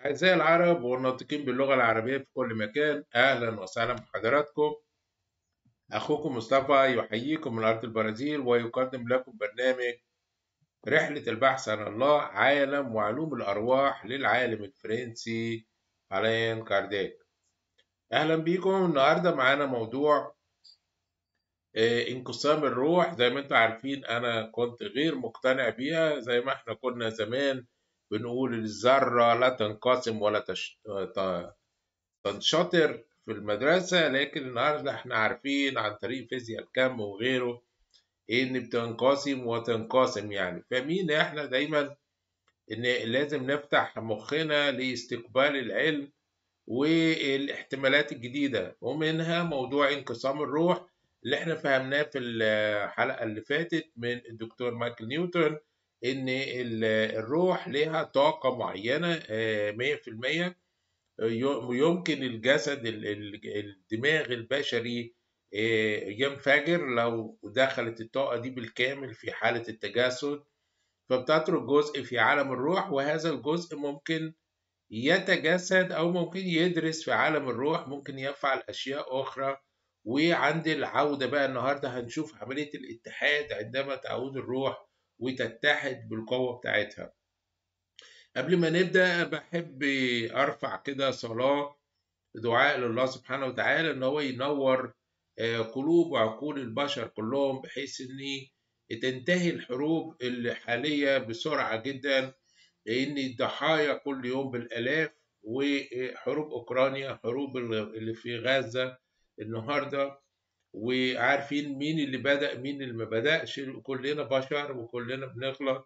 أعزائي العرب والناطقين باللغة العربية في كل مكان أهلا وسهلا بحضراتكم أخوكم مصطفى يحييكم من أرض البرازيل ويقدم لكم برنامج رحلة البحث عن الله عالم وعلوم الأرواح للعالم الفرنسي ألين كارديك أهلا بيكم النهاردة معانا موضوع آه، انقسام الروح زي ما انتم عارفين أنا كنت غير مقتنع بيها زي ما احنا كنا زمان بنقول الذرة لا تنقسم ولا تش... ت- تنشطر في المدرسة لكن النهاردة احنا عارفين عن طريق فيزياء الكم وغيره إن بتنقسم وتنقسم يعني فاهمين احنا دايما إن لازم نفتح مخنا لاستقبال العلم والاحتمالات الجديدة ومنها موضوع انقسام الروح اللي احنا فهمناه في الحلقة اللي فاتت من الدكتور مايكل نيوتن إن ال- الروح لها طاقة معينة آه، 100% يمكن الجسد ال- ال- الدماغ البشري آه، ينفجر لو دخلت الطاقة دي بالكامل في حالة التجسد فبتترك جزء في عالم الروح وهذا الجزء ممكن يتجسد أو ممكن يدرس في عالم الروح ممكن يفعل أشياء أخرى وعند العودة بقى النهاردة هنشوف عملية الاتحاد عندما تعود الروح وتتحد بالقوة بتاعتها قبل ما نبدأ بحب أرفع كده صلاة دعاء لله سبحانه وتعالى إن هو ينور آه، قلوب وعقول البشر كلهم بحيث إن تنتهي الحروب الحالية بسرعة جدا لأن الضحايا كل يوم بالآلاف وحروب أوكرانيا حروب اللي في غزة النهاردة وعارفين مين اللي بدأ مين اللي ما بدأش كلنا بشر وكلنا بنغلط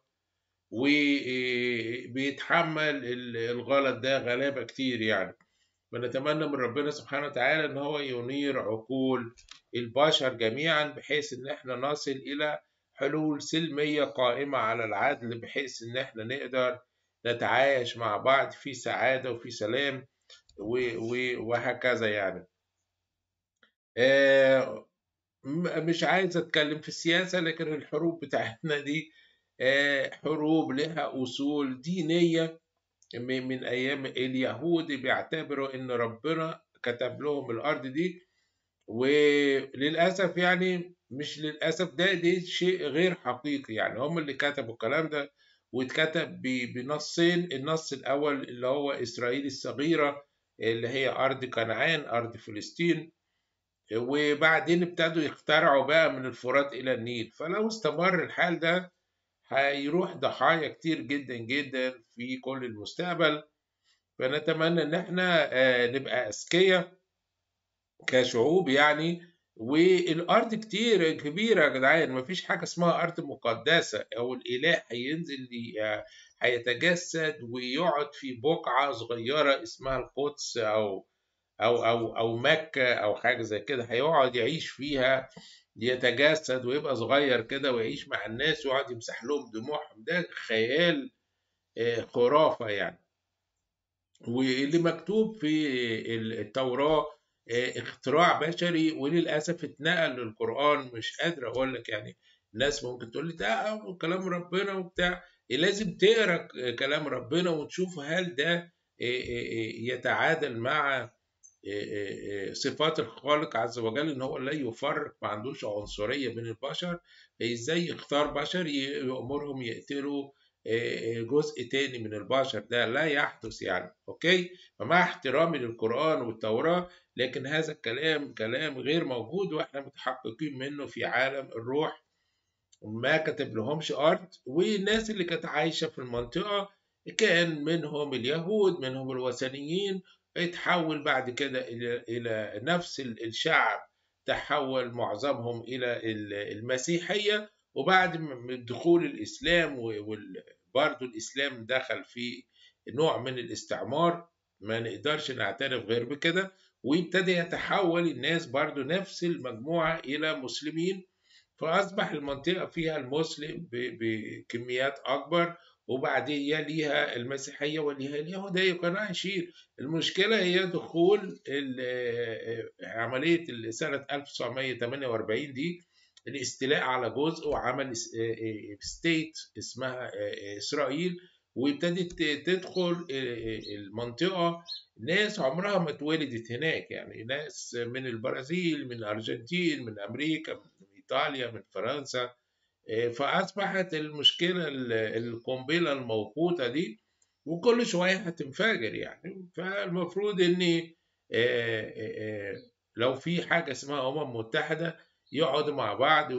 وبيتحمل الغلط ده غلابة كتير يعني فنتمنى من ربنا سبحانه وتعالى ان هو ينير عقول البشر جميعا بحيث ان احنا نصل الى حلول سلمية قائمة على العدل بحيث ان احنا نقدر نتعايش مع بعض في سعادة وفي سلام و- و- وهكذا يعني آه، م- مش عايز اتكلم في السياسة لكن الحروب بتاعتنا دي آه، حروب لها أصول دينية من من أيام اليهود بيعتبروا إن ربنا كتب لهم الأرض دي وللأسف يعني مش للأسف ده ده شيء غير حقيقي يعني هم اللي كتبوا الكلام ده واتكتب ب- بنصين النص الأول اللي هو إسرائيل الصغيرة اللي هي أرض كنعان أرض فلسطين وبعدين ابتدوا يخترعوا بقى من الفرات إلى النيل فلو استمر الحال ده هيروح ضحايا كتير جدا جدا في كل المستقبل فنتمنى ان احنا آه، نبقى اذكياء كشعوب يعني والارض كتير كبيره يا جدعان مفيش حاجه اسمها ارض مقدسه او الاله هينزل ي- آه، هيتجسد ويقعد في بقعه صغيره اسمها القدس او او او او مكه او حاجه زي كده هيقعد يعيش فيها يتجسد ويبقى صغير كده ويعيش مع الناس ويقعد يمسح لهم دموعهم ده خيال آه، خرافه يعني واللي مكتوب في التوراة آه، اختراع بشري وللأسف اتنقل للقرآن مش قادر أقول لك يعني الناس ممكن تقول لي ده كلام ربنا وبتاع لازم تقرا كلام ربنا وتشوف هل ده آه، آه، يتعادل مع آه، آه، آه، صفات الخالق عز وجل ان هو لا يفرق ما عندوش عنصريه بين البشر ازاي يختار بشر ي- يامرهم يقتلوا آه، آه، جزء تاني من البشر ده لا يحدث يعني اوكي فمع احترامي للقران والتوراه لكن هذا الكلام كلام غير موجود واحنا متحققين منه في عالم الروح ما كتب لهمش أرض والناس اللي كانت عايشة في المنطقة كان منهم اليهود منهم الوثنيين اتحول بعد كده إلى إلى نفس ال- الشعب تحول معظمهم إلى ال- المسيحية وبعد من دخول الإسلام وبرضه الإسلام دخل في نوع من الاستعمار ما نقدرش نعترف غير بكده وابتدى يتحول الناس برضه نفس المجموعة إلى مسلمين فأصبح المنطقة فيها المسلم ب- بكميات أكبر وبعدين يليها المسيحية وليها اليهودية وكانوا عايشين المشكلة هي دخول ال- عملية سنة 1948 دي الاستيلاء على جزء وعمل ستيت اسمها إسرائيل وابتدت تدخل المنطقة ناس عمرها ما اتولدت هناك يعني ناس من البرازيل من الأرجنتين من أمريكا من إيطاليا من فرنسا فأصبحت المشكلة القنبلة الموقوتة دي وكل شوية هتنفجر يعني فالمفروض إن لو في حاجة اسمها أمم متحدة يقعدوا مع بعض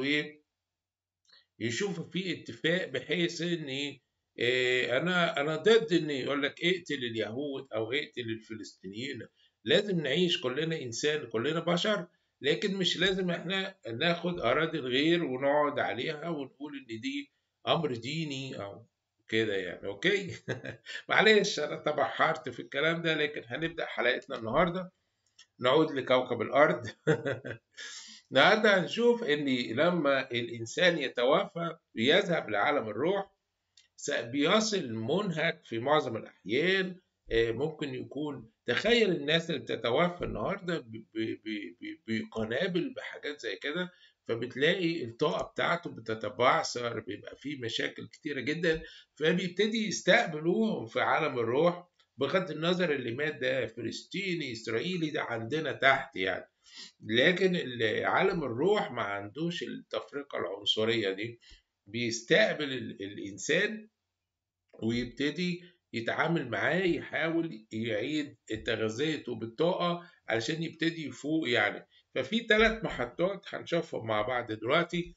ويشوفوا في اتفاق بحيث إن انا انا ضد ان يقول لك اقتل اليهود او اقتل الفلسطينيين لازم نعيش كلنا انسان كلنا بشر لكن مش لازم احنا ناخد اراضي الغير ونقعد عليها ونقول ان دي امر ديني او كده يعني اوكي معلش انا تبحرت في الكلام ده لكن هنبدا حلقتنا النهارده نعود لكوكب الارض النهارده هنشوف ان لما الانسان يتوفى بيذهب لعالم الروح بيصل منهك في معظم الأحيان ممكن يكون تخيل الناس اللي بتتوفى النهارده بقنابل بحاجات زي كده فبتلاقي الطاقة بتاعته بتتبعثر بيبقى فيه مشاكل كتيرة جدا فبيبتدي يستقبلوهم في عالم الروح بغض النظر اللي مات ده فلسطيني إسرائيلي ده عندنا تحت يعني لكن عالم الروح ما عندوش التفرقة العنصرية دي بيستقبل الإنسان ويبتدي يتعامل معاه يحاول يعيد تغذيته بالطاقة علشان يبتدي يفوق يعني ففي ثلاث محطات هنشوفهم مع بعض دلوقتي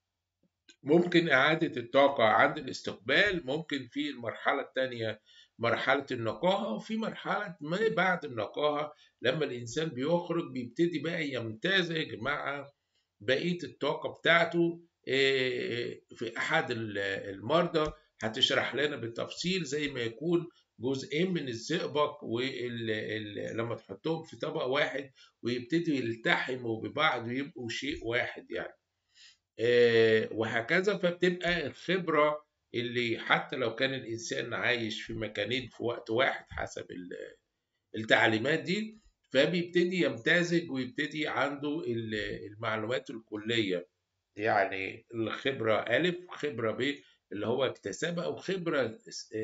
ممكن إعادة الطاقة عند الاستقبال ممكن في المرحلة الثانية مرحلة النقاهة وفي مرحلة ما بعد النقاهة لما الإنسان بيخرج بيبتدي بقى يمتزج مع بقية الطاقة بتاعته في أحد المرضى هتشرح لنا بالتفصيل زي ما يكون جزئين من الزئبق ولما تحطهم في طبق واحد ويبتدوا يلتحموا ببعض ويبقوا شيء واحد يعني وهكذا فبتبقى الخبرة اللي حتى لو كان الإنسان عايش في مكانين في وقت واحد حسب التعليمات دي فبيبتدي يمتزج ويبتدي عنده المعلومات الكلية يعني الخبرة ألف خبرة ب اللي هو اكتسبها وخبرة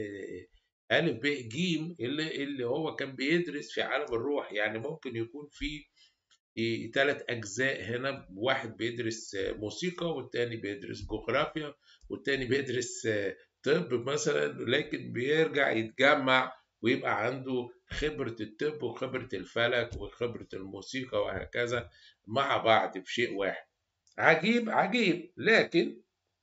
ألف ب ج اللي, اللي هو كان بيدرس في عالم الروح يعني ممكن يكون في ثلاث أجزاء هنا واحد بيدرس موسيقى والتاني بيدرس جغرافيا والتاني بيدرس طب مثلا لكن بيرجع يتجمع ويبقى عنده خبرة الطب وخبرة الفلك وخبرة الموسيقى وهكذا مع بعض في شيء واحد عجيب عجيب لكن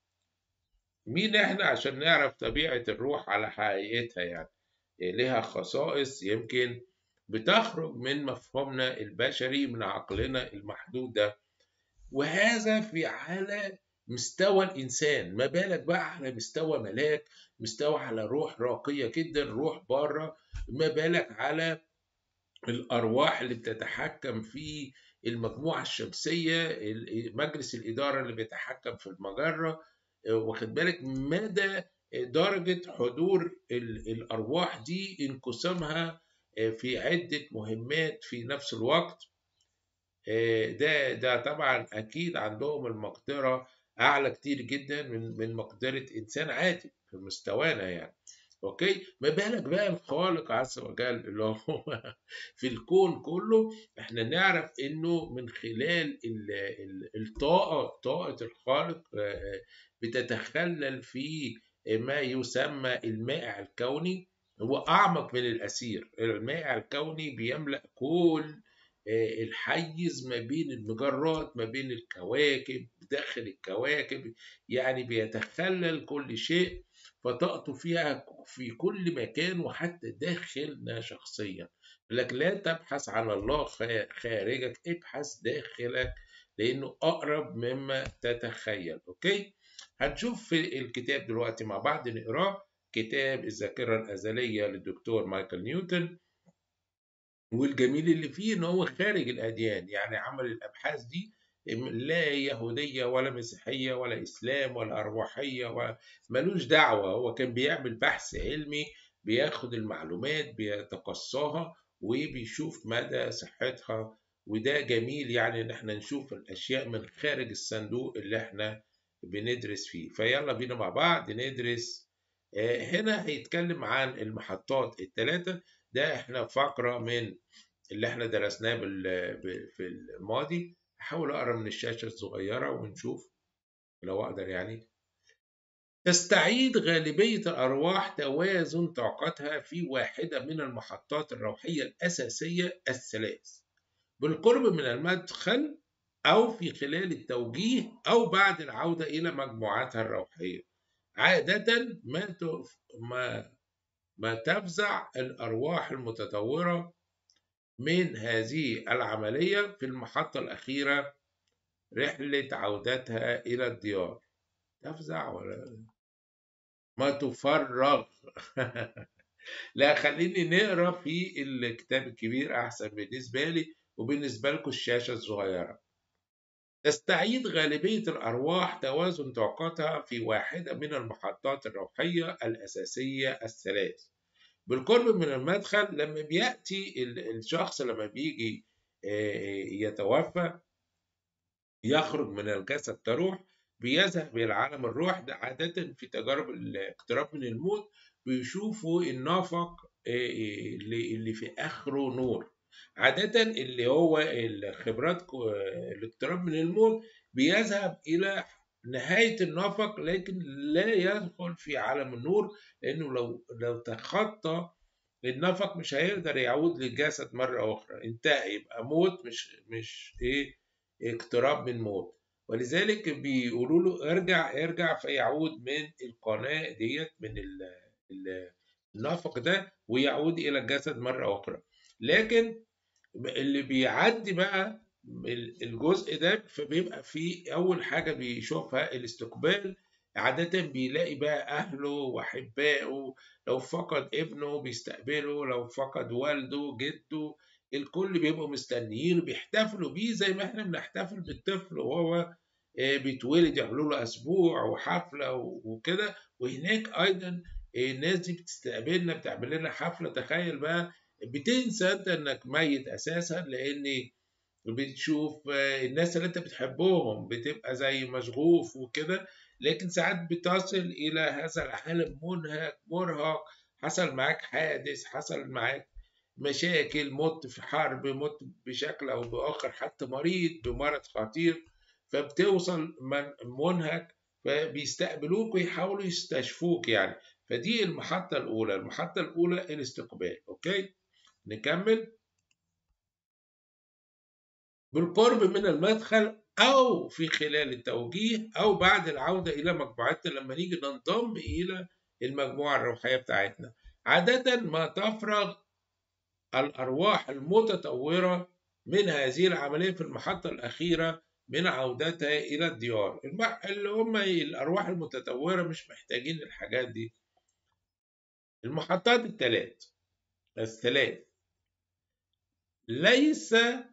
مين احنا عشان نعرف طبيعة الروح على حقيقتها يعني لها خصائص يمكن بتخرج من مفهومنا البشري من عقلنا المحدود ده وهذا في على مستوى الإنسان ما بالك بقى على مستوى ملاك مستوى على روح راقية جدا روح بره ما بالك على الأرواح اللي بتتحكم في المجموعة الشمسية مجلس الإدارة اللي بيتحكم في المجرة واخد بالك مدى درجة حضور الأرواح دي انقسامها في عدة مهمات في نفس الوقت ده ده طبعا أكيد عندهم المقدرة أعلى كتير جدا من من مقدرة إنسان عادي في مستوانا يعني اوكي ما بالك بقى الخالق عز وجل اللي هو في الكون كله احنا نعرف انه من خلال الطاقه طاقه الخالق بتتخلل في ما يسمى المائع الكوني هو اعمق من الاسير المائع الكوني بيملا كل الحيز ما بين المجرات ما بين الكواكب داخل الكواكب يعني بيتخلل كل شيء فطاقته فيها في كل مكان وحتى داخلنا شخصيا لكن لا تبحث عن الله خارجك ابحث داخلك لانه اقرب مما تتخيل اوكي هنشوف في الكتاب دلوقتي مع بعض نقراه كتاب الذاكرة الأزلية للدكتور مايكل نيوتن والجميل اللي فيه ان هو خارج الاديان يعني عمل الابحاث دي لا يهوديه ولا مسيحيه ولا اسلام ولا ارواحيه ولا ملوش دعوه هو كان بيعمل بحث علمي بياخد المعلومات بيتقصاها وبيشوف مدى صحتها وده جميل يعني ان احنا نشوف الاشياء من خارج الصندوق اللي احنا بندرس فيه فيلا بينا مع بعض ندرس هنا هيتكلم عن المحطات الثلاثة ده احنا فقرة من اللي احنا درسناه في الماضي هحاول اقرا من الشاشة الصغيرة ونشوف لو اقدر يعني تستعيد غالبية الأرواح توازن طاقتها في واحدة من المحطات الروحية الأساسية الثلاث بالقرب من المدخل أو في خلال التوجيه أو بعد العودة إلى مجموعاتها الروحية عادة ما ما ما تفزع الأرواح المتطورة من هذه العملية في المحطة الأخيرة رحلة عودتها إلى الديار تفزع ولا ما تفرغ لا خليني نقرا في الكتاب الكبير أحسن بالنسبة لي وبالنسبة لكم الشاشة الصغيرة تستعيد غالبية الأرواح توازن طاقتها في واحدة من المحطات الروحية الأساسية الثلاث بالقرب من المدخل لما بيأتي الشخص لما بيجي يتوفى يخرج من الجسد كروح بيذهب إلى عالم الروح ده عادة في تجارب الاقتراب من الموت بيشوفوا النافق اللي في آخره نور عادة اللي هو الخبرات الاقتراب من الموت بيذهب إلى نهاية النفق لكن لا يدخل في عالم النور لأنه لو لو تخطى النفق مش هيقدر يعود للجسد مرة أخرى انتهى يبقى موت مش مش إيه اقتراب من موت ولذلك بيقولوا له ارجع ارجع فيعود من القناة ديت من النفق ده ويعود إلى الجسد مرة أخرى لكن اللي بيعدي بقى الجزء ده فبيبقى فيه أول حاجة بيشوفها الاستقبال عادة بيلاقي بقى أهله وأحبائه لو فقد ابنه بيستقبله لو فقد والده جده الكل بيبقوا مستنيين بيحتفلوا بيه زي ما احنا بنحتفل بالطفل وهو بيتولد يعملوا له أسبوع وحفلة وكده وهناك أيضا الناس دي بتستقبلنا بتعمل لنا حفلة تخيل بقى بتنسى انت انك ميت اساسا لان بتشوف الناس اللي انت بتحبهم بتبقى زي مشغوف وكده لكن ساعات بتصل الى هذا العالم منهك مرهق حصل معاك حادث حصل معاك مشاكل مت في حرب مت بشكل او باخر حتى مريض بمرض خطير فبتوصل منهك فبيستقبلوك ويحاولوا يستشفوك يعني فدي المحطة الأولى المحطة الأولى الاستقبال أوكي نكمل بالقرب من المدخل أو في خلال التوجيه أو بعد العودة إلى مجموعتنا لما نيجي ننضم إلى المجموعة الروحية بتاعتنا عادة ما تفرغ الأرواح المتطورة من هذه العملية في المحطة الأخيرة من عودتها إلى الديار اللي هم الأرواح المتطورة مش محتاجين الحاجات دي المحطات الثلاث الثلاث ليس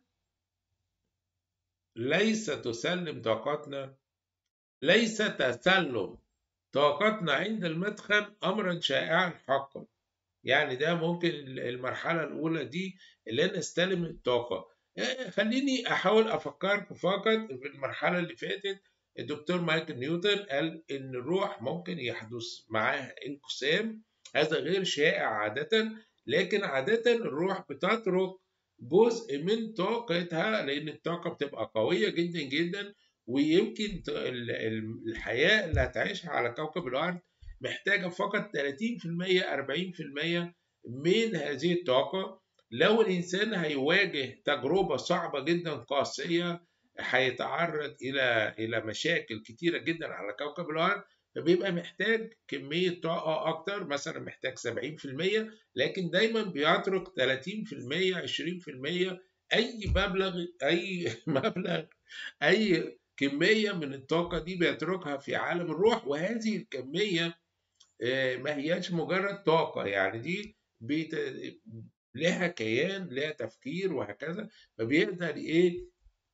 ليس تسلم طاقتنا ليس تسلم طاقتنا عند المدخل أمرا شائعا حقا يعني ده ممكن المرحلة الأولى دي اللي أنا استلم الطاقة خليني أحاول أفكرك فقط في المرحلة اللي فاتت الدكتور مايكل نيوتن قال إن الروح ممكن يحدث معاها انقسام هذا غير شائع عادة لكن عادة الروح بتترك جزء من طاقتها لأن الطاقة بتبقى قوية جدا جدا ويمكن الحياة اللي هتعيشها على كوكب الأرض محتاجة فقط 30% 40% من هذه الطاقة لو الإنسان هيواجه تجربة صعبة جدا قاسية هيتعرض إلى إلى مشاكل كتيرة جدا على كوكب الأرض فبيبقى محتاج كمية طاقة أكتر مثلا محتاج 70% لكن دايما بيترك 30% 20% أي مبلغ أي مبلغ أي كمية من الطاقة دي بيتركها في عالم الروح وهذه الكمية ما هياش مجرد طاقة يعني دي بيت لها كيان لها تفكير وهكذا فبيقدر ايه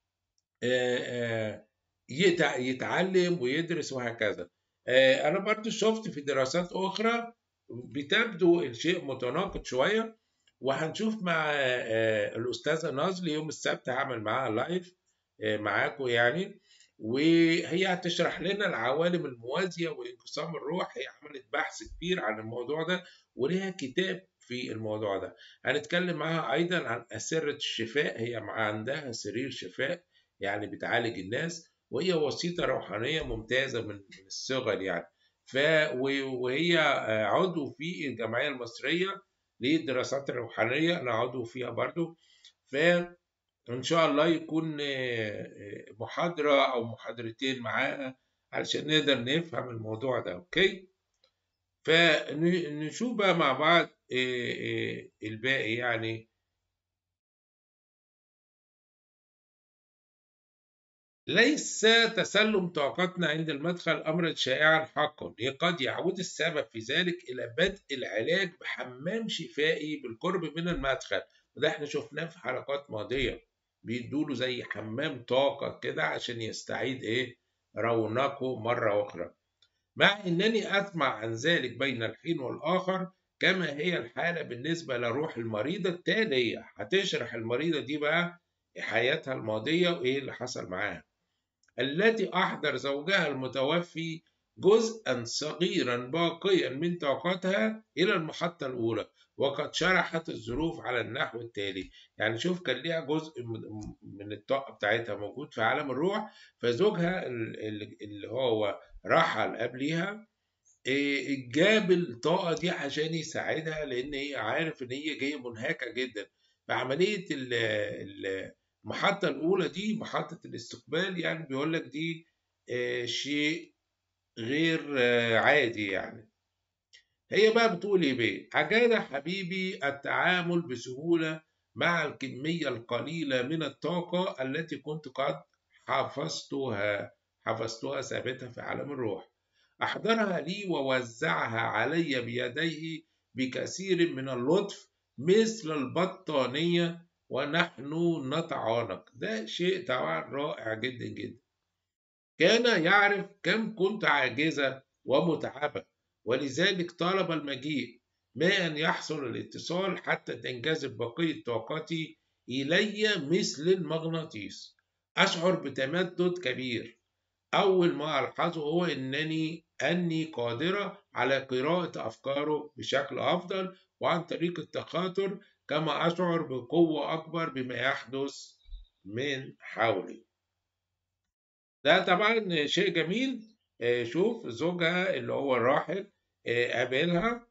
يتعلم ويدرس وهكذا انا برضو شفت في دراسات اخرى بتبدو الشيء متناقض شويه وهنشوف مع الاستاذه نازل يوم السبت هعمل معاها لايف معاكم يعني وهي هتشرح لنا العوالم الموازية وانقسام الروح هي عملت بحث كبير عن الموضوع ده وليها كتاب في الموضوع ده هنتكلم معاها أيضا عن أسرة الشفاء هي عندها سرير شفاء يعني بتعالج الناس وهي وسيطة روحانية ممتازة من الصغر يعني ف وهي عضو في الجمعية المصرية للدراسات الروحانية أنا عضو فيها برضو فإن شاء الله يكون محاضرة أو محاضرتين معاها علشان نقدر نفهم الموضوع ده أوكي فنشوف بقى مع بعض الباقي يعني ليس تسلم طاقتنا عند المدخل أمرا شائعا حقا قد يعود السبب في ذلك إلى بدء العلاج بحمام شفائي بالقرب من المدخل وده احنا شفناه في حلقات ماضية بيدوله زي حمام طاقة كده عشان يستعيد ايه رونقه مرة أخرى مع أنني أسمع عن ذلك بين الحين والآخر كما هي الحالة بالنسبة لروح المريضة التالية هتشرح المريضة دي بقى حياتها الماضية وإيه اللي حصل معاها التي أحضر زوجها المتوفي جزءا صغيرا باقيا من طاقتها إلى المحطة الأولى وقد شرحت الظروف على النحو التالي يعني شوف كان ليها جزء من الطاقة بتاعتها موجود في عالم الروح فزوجها اللي هو رحل قبليها جاب الطاقة دي عشان يساعدها لأن هي عارف إن هي جاية منهكة جدا فعملية المحطة الأولى دي محطة الاستقبال يعني بيقول لك دي شيء غير عادي يعني هي بقى بتقول ايه بيه أجاد حبيبي التعامل بسهولة مع الكمية القليلة من الطاقة التي كنت قد حفظتها حفظتها ثابتة في عالم الروح أحضرها لي ووزعها علي بيديه بكثير من اللطف مثل البطانية ونحن نتعانق ده شيء طبعا رائع جدا جدا كان يعرف كم كنت عاجزة ومتعبة ولذلك طلب المجيء ما أن يحصل الاتصال حتى تنجذب بقية طاقتي إلي مثل المغناطيس أشعر بتمدد كبير أول ما ألحظه هو أنني أني قادرة على قراءة أفكاره بشكل أفضل وعن طريق التخاطر كما أشعر بقوة أكبر بما يحدث من حولي ده طبعا شيء جميل شوف زوجها اللي هو الراحل قابلها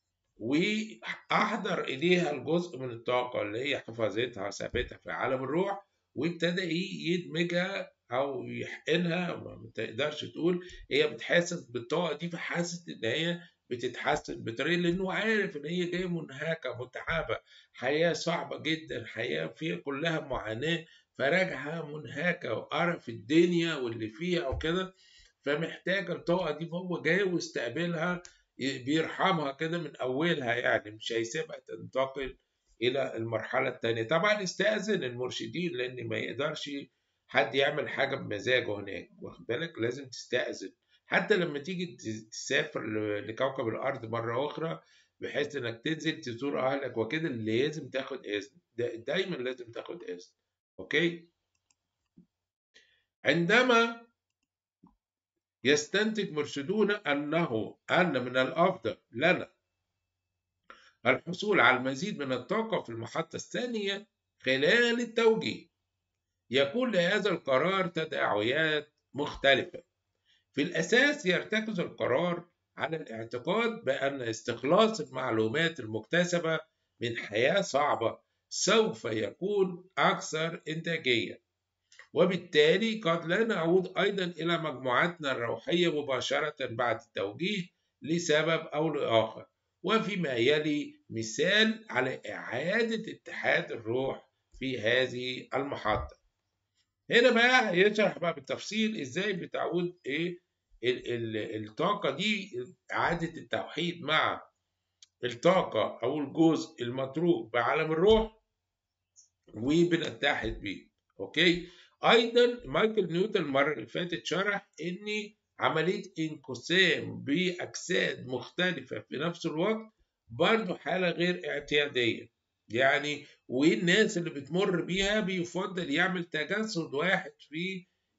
وأحضر إليها الجزء من الطاقة اللي هي حفظتها ثابتة في عالم الروح وابتدى يدمجها أو يحقنها ما تقدرش تقول هي بتحاسس بالطاقة دي فحاسس إن هي بتتحسن بطريقه لانه عارف ان هي جايه منهكه متعبه حياه صعبه جدا حياه فيها كلها معاناه فراجعه منهكه وقرف الدنيا واللي فيها وكده فمحتاجه الطاقه دي فهو جاي واستقبلها بيرحمها كده من اولها يعني مش هيسيبها تنتقل الى المرحله الثانيه طبعا استاذن المرشدين لان ما يقدرش حد يعمل حاجه بمزاجه هناك واخد بالك لازم تستاذن حتى لما تيجي تسافر لكوكب الأرض مرة أخرى بحيث إنك تنزل تزور أهلك وكده لازم تاخد إذن دايما لازم تاخد إذن أوكي عندما يستنتج مرشدون أنه أن من الأفضل لنا الحصول على المزيد من الطاقة في المحطة الثانية خلال التوجيه يكون لهذا القرار تداعيات مختلفة في الأساس يرتكز القرار على الاعتقاد بأن استخلاص المعلومات المكتسبة من حياة صعبة سوف يكون أكثر إنتاجية وبالتالي قد لا نعود أيضا إلى مجموعاتنا الروحية مباشرة بعد التوجيه لسبب أو لآخر وفيما يلي مثال على إعادة اتحاد الروح في هذه المحطة هنا بقى يشرح بقى بالتفصيل ازاي بتعود ايه الطاقة دي إعادة التوحيد مع الطاقة أو الجزء المتروك بعالم الروح وبنتحد بيه أوكي أيضا مايكل نيوتن المرة اللي فاتت شرح إن عملية انقسام بأجساد مختلفة في نفس الوقت برضه حالة غير اعتيادية يعني والناس اللي بتمر بيها بيفضل يعمل تجسد واحد في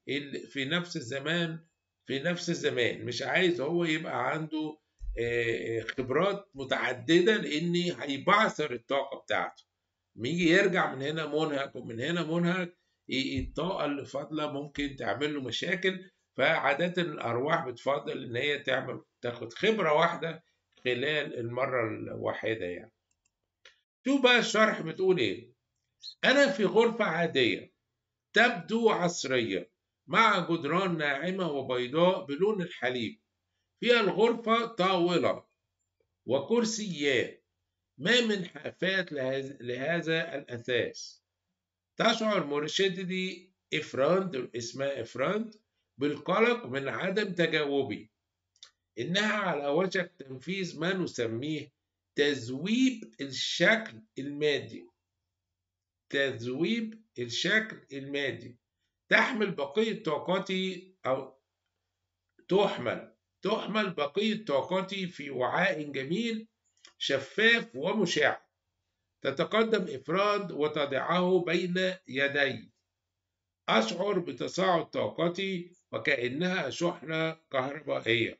في نفس الزمان في نفس الزمان مش عايز هو يبقى عنده خبرات متعددة لأن هيبعثر الطاقة بتاعته يجي يرجع من هنا منهك ومن هنا منهك الطاقة اللي فاضلة ممكن تعمل له مشاكل فعادة الأرواح بتفضل إن هي تعمل تاخد خبرة واحدة خلال المرة الواحدة يعني شوف بقى الشرح بتقول إيه أنا في غرفة عادية تبدو عصرية مع جدران ناعمة وبيضاء بلون الحليب فيها الغرفة طاولة وكرسيات ما من حافات لهذا الأثاث تشعر مرشدتي إفراند اسمها إفراند بالقلق من عدم تجاوبي إنها على وشك تنفيذ ما نسميه تذويب الشكل المادي تذويب الشكل المادي تحمل بقية طاقتي أو تحمل تحمل بقية طاقتي في وعاء جميل شفاف ومشع تتقدم إفراد وتضعه بين يدي أشعر بتصاعد طاقتي وكأنها شحنة كهربائية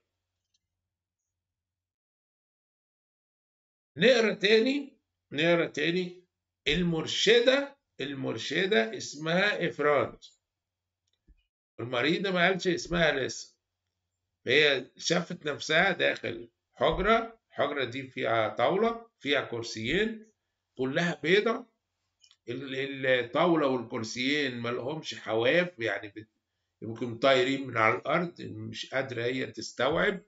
نقرا تاني نقرا تاني المرشدة المرشدة اسمها إفراد المريضة ما قالش اسمها لسه فهي شافت نفسها داخل حجرة الحجرة دي فيها طاولة فيها كرسيين كلها بيضة الطاولة والكرسيين ما لهمش حواف يعني يمكن طايرين من على الأرض مش قادرة هي تستوعب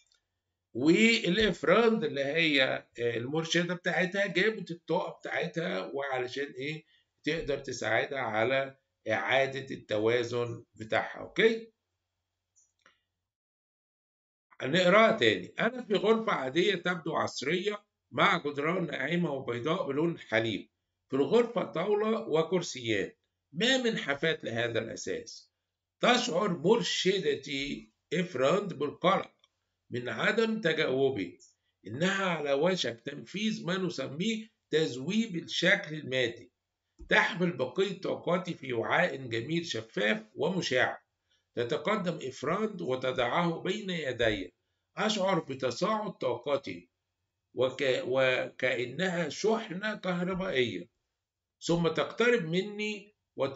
والإفراد اللي هي المرشدة بتاعتها جابت الطاقة بتاعتها وعلشان إيه تقدر تساعدها على إعادة التوازن بتاعها أوكي نقراها تاني أنا في غرفة عادية تبدو عصرية مع جدران ناعمة وبيضاء بلون الحليب في الغرفة طاولة وكرسيان ما من حافات لهذا الأساس تشعر مرشدتي إفراند بالقلق من عدم تجاوبي إنها على وشك تنفيذ ما نسميه تذويب الشكل المادي تحمل بقية طاقاتي في وعاء جميل شفاف ومشع تتقدم إفراد وتضعه بين يدي أشعر بتصاعد طاقتي وك... وكأنها شحنة كهربائية ثم تقترب مني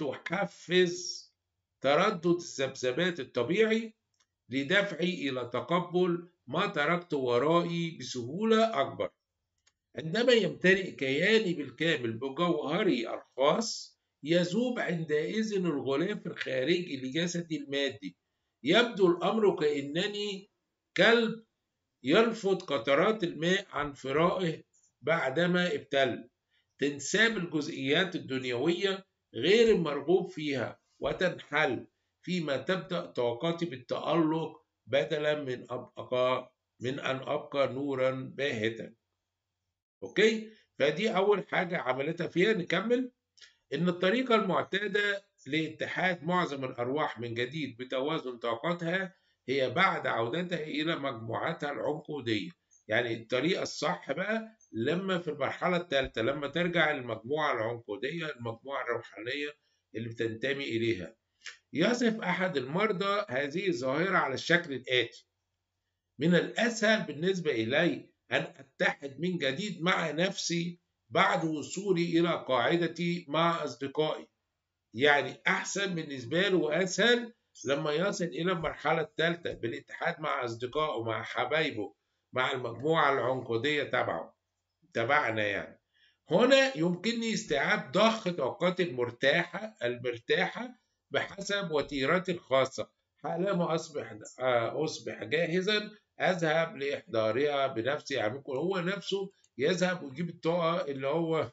وتحفز تردد الذبذبات الطبيعي لدفعي إلى تقبل ما تركت ورائي بسهولة أكبر عندما يمتلئ كياني بالكامل بجوهري الخاص يذوب عندئذ الغلاف الخارجي لجسدي المادي يبدو الأمر كأنني كلب يرفض قطرات الماء عن فرائه بعدما ابتل تنساب الجزئيات الدنيوية غير المرغوب فيها وتنحل فيما تبدأ طاقتي بالتألق بدلا من أبقى من أن أبقى نورا باهتا أوكي فدي أول حاجة عملتها فيها نكمل إن الطريقة المعتادة لاتحاد معظم الأرواح من جديد بتوازن طاقتها هي بعد عودتها إلى مجموعاتها العنقودية يعني الطريقة الصح بقى لما في المرحلة الثالثة لما ترجع للمجموعة العنقودية المجموعة الروحانية اللي بتنتمي إليها يصف أحد المرضى هذه الظاهرة على الشكل الآتي من الأسهل بالنسبة إلي أن أتحد من جديد مع نفسي بعد وصولي إلى قاعدتي مع أصدقائي يعني أحسن بالنسبة له وأسهل لما يصل إلى المرحلة الثالثة بالاتحاد مع أصدقائه مع حبايبه مع المجموعة العنقودية تبعه تبعنا يعني هنا يمكنني استيعاب ضخ طاقاتي المرتاحة المرتاحة بحسب وتيرتي الخاصة حالما أصبح أصبح جاهزا أذهب لإحضارها بنفسي يعني ممكن هو نفسه يذهب ويجيب الطاقة اللي هو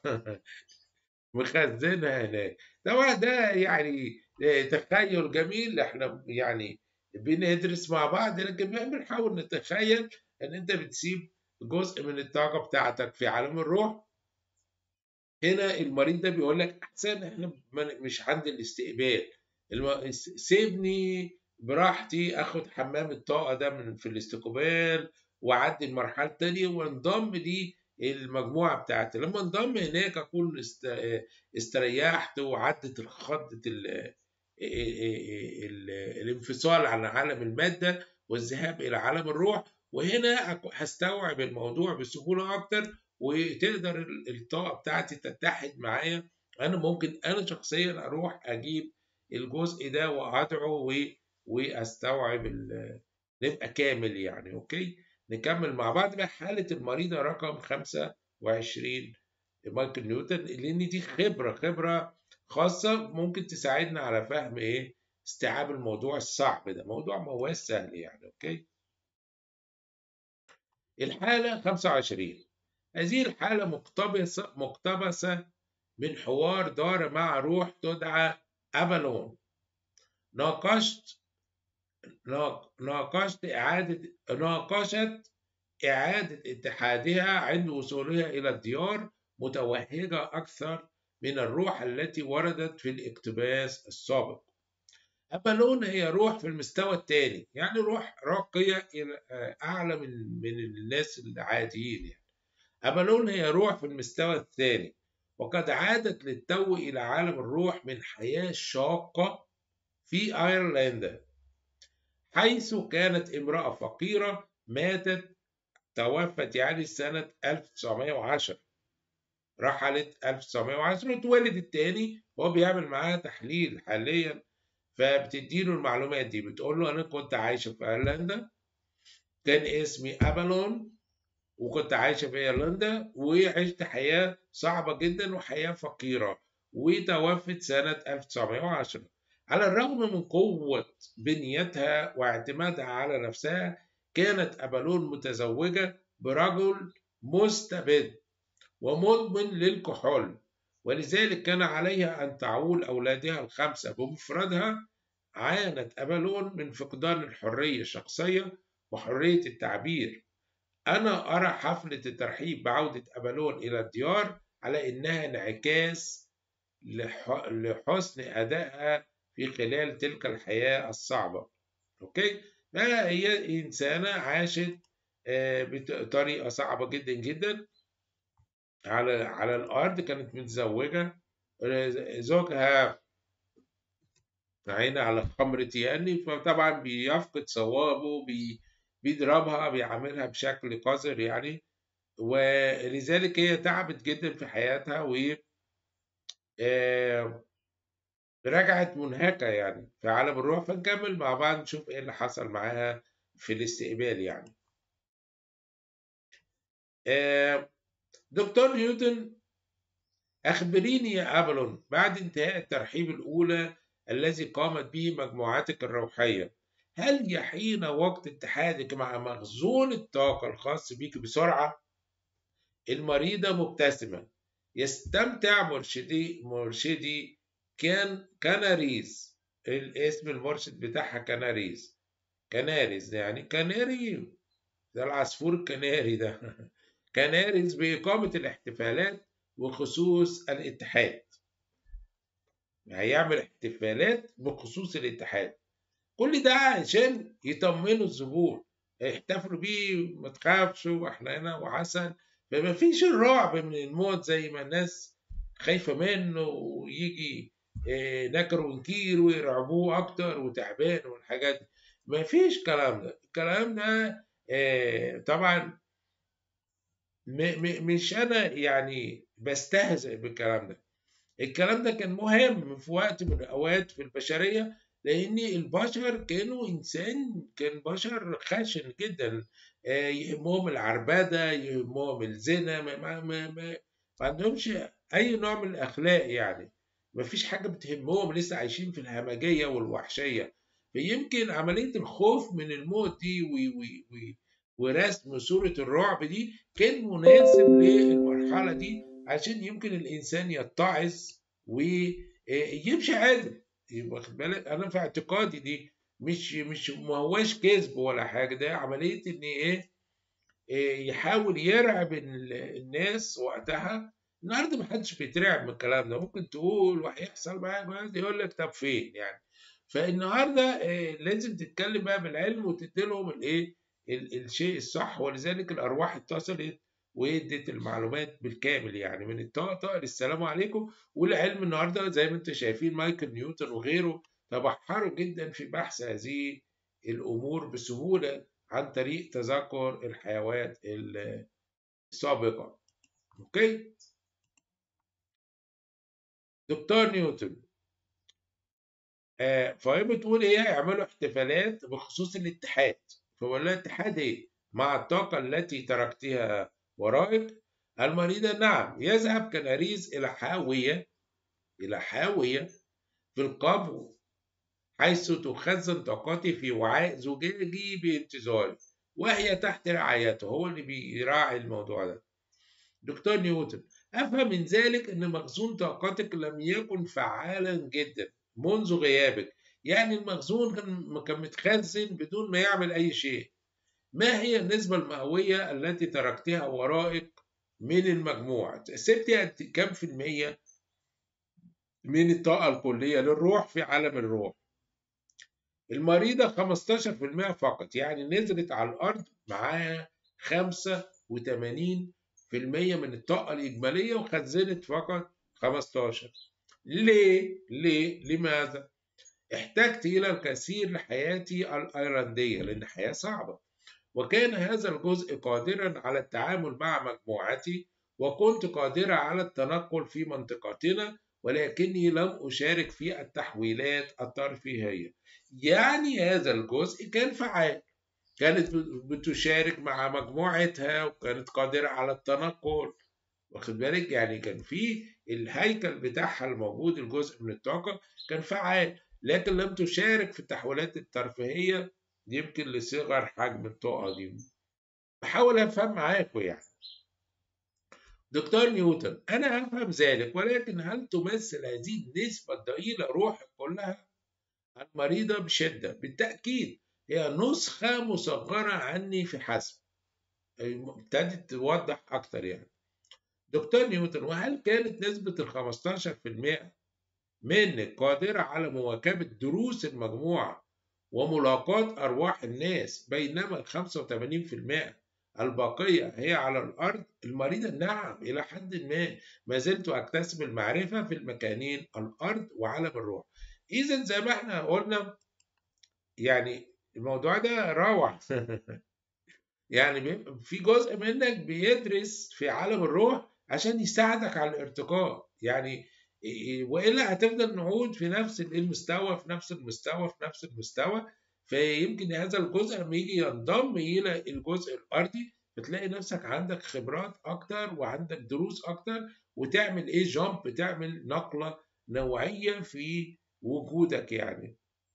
مخزنها هناك طبعا ده يعني تخيل جميل احنا يعني بندرس مع بعض لكن بنحاول نتخيل ان انت بتسيب جزء من الطاقة بتاعتك في عالم الروح هنا المريض ده بيقول لك احسن احنا مش عند الاستقبال سيبني براحتي اخد حمام الطاقة ده من في الاستقبال واعدي المرحلة التانية وانضم لي المجموعة بتاعتي لما انضم هناك أكون استريحت وعدت خضة الانفصال عن عالم المادة والذهاب إلى عالم الروح وهنا هستوعب الموضوع بسهولة أكتر وتقدر الطاقة بتاعتي تتحد معايا أنا ممكن أنا شخصيا أروح أجيب الجزء ده وأدعو واستوعب نبقى كامل يعني أوكي نكمل مع بعض بقى حالة المريضة رقم 25 مايكل نيوتن لأن دي خبرة خبرة خاصة ممكن تساعدنا على فهم إيه استيعاب الموضوع الصعب ده موضوع ما هو سهل يعني أوكي الحالة 25 هذه الحالة مقتبسة مقتبسة من حوار دار مع روح تدعى أبالون ناقشت ناقشت إعادة ناقشت إعادة اتحادها عند وصولها إلى الديار متوهجة أكثر من الروح التي وردت في الاقتباس السابق أبالون هي روح في المستوى الثاني يعني روح راقية إلى أعلى من من الناس العاديين يعني أبالون هي روح في المستوى الثاني وقد عادت للتو إلى عالم الروح من حياة شاقة في أيرلندا حيث كانت امرأة فقيرة ماتت توفت يعني سنة 1910 رحلت 1910 اتولد تاني وهو بيعمل معاها تحليل حاليا فبتديله المعلومات دي بتقول له انا كنت عايشه في ايرلندا كان اسمي ابالون وكنت عايشه في ايرلندا وعشت حياه صعبه جدا وحياه فقيره وتوفت سنه 1910 على الرغم من قوه بنيتها واعتمادها على نفسها كانت ابالون متزوجه برجل مستبد ومدمن للكحول ولذلك كان عليها أن تعول أولادها الخمسة بمفردها عانت أبالون من فقدان الحرية الشخصية وحرية التعبير أنا أرى حفلة الترحيب بعودة أبالون إلى الديار على إنها انعكاس لحسن أدائها في خلال تلك الحياة الصعبة أوكي هي إنسانة عاشت آه، بطريقة صعبة جدا جدا على على الأرض كانت متزوجة زوجها عين على خمر تياني فطبعا بيفقد صوابه بي بيضربها بيعاملها بشكل قذر يعني ولذلك هي تعبت جدا في حياتها و آه، رجعت منهكة يعني في عالم الروح فنكمل مع بعض نشوف ايه اللي حصل معاها في الاستقبال يعني آه، دكتور نيوتن أخبريني يا أبلون بعد انتهاء الترحيب الأولى الذي قامت به مجموعتك الروحية هل يحين وقت اتحادك مع مخزون الطاقة الخاص بك بسرعة؟ المريضة مبتسمة يستمتع مرشدي مرشدي كان كناريز الاسم المرشد بتاعها كناريز كناريز يعني كناري ده العصفور الكناري ده كنارز بإقامة الاحتفالات وخصوص الاتحاد هيعمل احتفالات بخصوص الاتحاد كل ده عشان يطمنوا الزبون يحتفلوا بيه ما تخافش واحنا هنا وحسن فما فيش الرعب من الموت زي ما الناس خايفة منه ويجي آه، نكر ونكير ويرعبوه أكتر وتعبان والحاجات دي ما فيش كلام ده الكلام ده آه، طبعا مش انا يعني بستهزئ بالكلام ده الكلام ده كان مهم في وقت من الاوقات في البشريه لان البشر كانوا انسان كان بشر خشن جدا آه، يهمهم العربده يهمهم الزنا ما, ما, ما, ما, ما عندهمش اي نوع من الاخلاق يعني ما فيش حاجه بتهمهم لسه عايشين في الهمجيه والوحشيه فيمكن عمليه الخوف من الموت دي وي وي وي ورسم صورة الرعب دي كان مناسب للمرحلة دي عشان يمكن الإنسان يتعظ ويمشي عادل واخد بالك أنا في اعتقادي دي مش مش ما هواش كذب ولا حاجة ده عملية إن إيه, إيه، يحاول يرعب الناس وقتها النهارده ما حدش بيترعب من الكلام ده ممكن تقول وهيحصل معاك يقول لك طب فين يعني فالنهارده إيه لازم تتكلم بقى بالعلم وتدي لهم الايه الشيء الصح ولذلك الأرواح اتصلت وادت المعلومات بالكامل يعني من الطاقة للسلام عليكم والعلم النهارده زي ما انتم شايفين مايكل نيوتن وغيره تبحروا جدا في بحث هذه الأمور بسهولة عن طريق تذكر الحيوات السابقة أوكي دكتور نيوتن آه فهي بتقول ايه يعملوا احتفالات بخصوص الاتحاد فبقول لها اتحاد ايه مع الطاقة التي تركتها ورائك المريضة نعم يذهب كناريز إلى حاوية إلى حاوية في القبو حيث تخزن طاقتي في وعاء زجاجي بانتظاري وهي تحت رعايته هو اللي بيراعي الموضوع ده دكتور نيوتن أفهم من ذلك أن مخزون طاقتك لم يكن فعالا جدا منذ غيابك يعني المخزون كان متخزن بدون ما يعمل أي شيء ما هي النسبة المئوية التي تركتها ورائك من المجموع سبت كم في المية من الطاقة الكلية للروح في عالم الروح المريضة 15% فقط يعني نزلت على الأرض معاها 85 في المية من الطاقة الإجمالية وخزنت فقط 15 ليه؟ ليه؟ لماذا؟ احتجت إلى الكثير لحياتي الأيرلندية لأن الحياة صعبة وكان هذا الجزء قادرا على التعامل مع مجموعتي وكنت قادرة على التنقل في منطقتنا ولكني لم أشارك في التحويلات الترفيهية يعني هذا الجزء كان فعال كانت بتشارك مع مجموعتها وكانت قادرة على التنقل واخد بالك يعني كان في الهيكل بتاعها الموجود الجزء من الطاقة كان فعال لكن لم تشارك في التحويلات الترفيهية يمكن لصغر حجم الطاقة دي بحاول أفهم معاكم يعني دكتور نيوتن أنا أفهم ذلك ولكن هل تمثل هذه النسبة الضئيلة روحك كلها؟ المريضة بشدة بالتأكيد هي نسخة مصغرة عني في حسب ابتدت توضح أكتر يعني دكتور نيوتن وهل كانت نسبة ال 15% منك قادرة على مواكبة دروس المجموعة وملاقاة أرواح الناس بينما ال 85% الباقية هي على الأرض المريضة نعم إلى حد ما ما زلت أكتسب المعرفة في المكانين الأرض وعالم الروح إذا زي ما احنا قلنا يعني الموضوع ده روعة يعني في جزء منك بيدرس في عالم الروح عشان يساعدك على الارتقاء يعني والا هتفضل نعود في نفس المستوى في نفس المستوى في نفس المستوى فيمكن هذا الجزء لما يجي ينضم الى الجزء الارضي بتلاقي نفسك عندك خبرات اكتر وعندك دروس اكتر وتعمل ايه جامب تعمل نقله نوعيه في وجودك يعني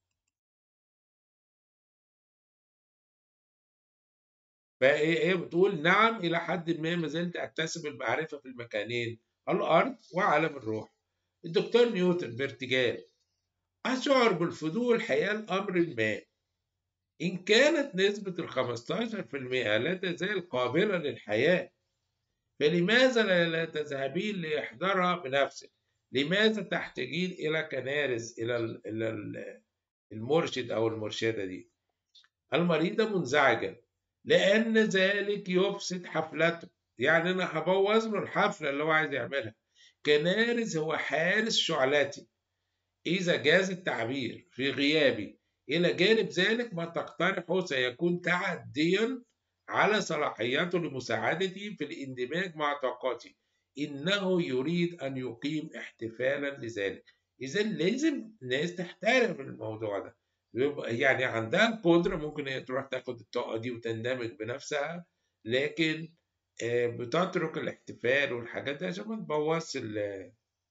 فهي بتقول نعم إلى حد ما ما زلت أكتسب المعرفة في المكانين الأرض وعالم الروح الدكتور نيوتن بارتجال أشعر بالفضول حيال أمر ما إن كانت نسبة ال 15% لا تزال قابلة للحياة فلماذا لا تذهبين لإحضارها بنفسك؟ لماذا تحتاجين إلى كنارس إلى المرشد أو المرشدة دي؟ المريضة منزعجة لأن ذلك يفسد حفلته يعني أنا هبوظ له الحفلة اللي هو عايز يعملها كنارس هو حارس شعلتي إذا جاز التعبير في غيابي إلى جانب ذلك ما تقترحه سيكون تعديا على صلاحياته لمساعدتي في الاندماج مع طاقاتي إنه يريد أن يقيم احتفالا لذلك إذا لازم الناس تحترم الموضوع ده يعني عندها القدرة ممكن هي تروح تاخد الطاقة دي وتندمج بنفسها لكن بتترك الاحتفال والحاجات دي عشان ما تبوظش الدنيا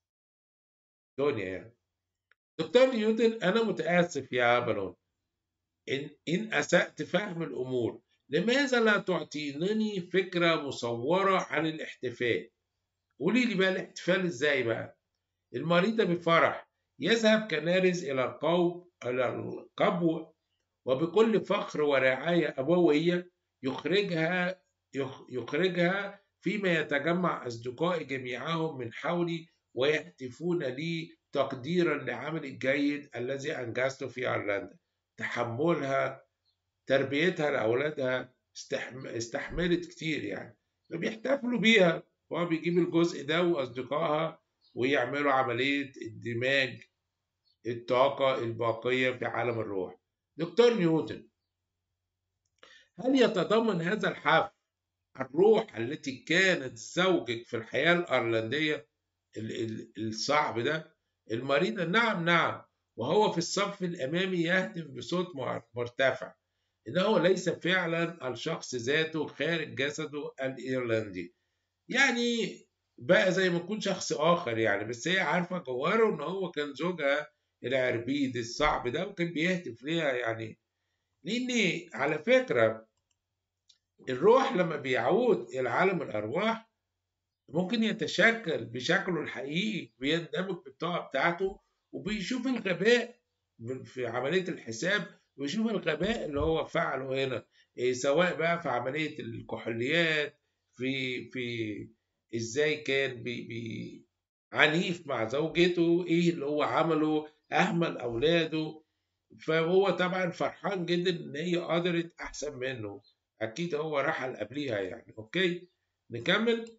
يعني دكتور نيوتن أنا متأسف يا بالون إن إن أسأت فهم الأمور لماذا لا تعطينني فكرة مصورة عن الاحتفال قولي لي بقى الاحتفال ازاي بقى المريضة بفرح يذهب كنارس إلى القوم إلى القبو وبكل فخر ورعاية أبوية يخرجها يخرجها فيما يتجمع أصدقائي جميعهم من حولي ويهتفون لي تقديرا لعملي الجيد الذي أنجزته في أيرلندا تحملها تربيتها لأولادها استحملت كتير يعني فبيحتفلوا بيها هو بيجيب الجزء ده وأصدقائها ويعملوا عملية اندماج الطاقة الباقية في عالم الروح دكتور نيوتن هل يتضمن هذا الحفل الروح التي كانت زوجك في الحياة الأيرلندية الصعب ده المريضة نعم نعم وهو في الصف الأمامي يهتف بصوت مرتفع إنه ليس فعلا الشخص ذاته خارج جسده الإيرلندي يعني بقى زي ما يكون شخص آخر يعني بس هي عارفة جواره إن هو كان زوجها العربيد الصعب ده وكان بيهتف ليها يعني لأن على فكرة الروح لما بيعود إلى عالم الأرواح ممكن يتشكل بشكله الحقيقي بيندمج بالطاقة بتاعته وبيشوف الغباء في عملية الحساب ويشوف الغباء اللي هو فعله هنا إيه سواء بقى في عملية الكحوليات في في ازاي كان بي بي عنيف مع زوجته ايه اللي هو عمله اهمل اولاده فهو طبعا فرحان جدا ان هي قدرت احسن منه اكيد هو رحل قبليها يعني اوكي نكمل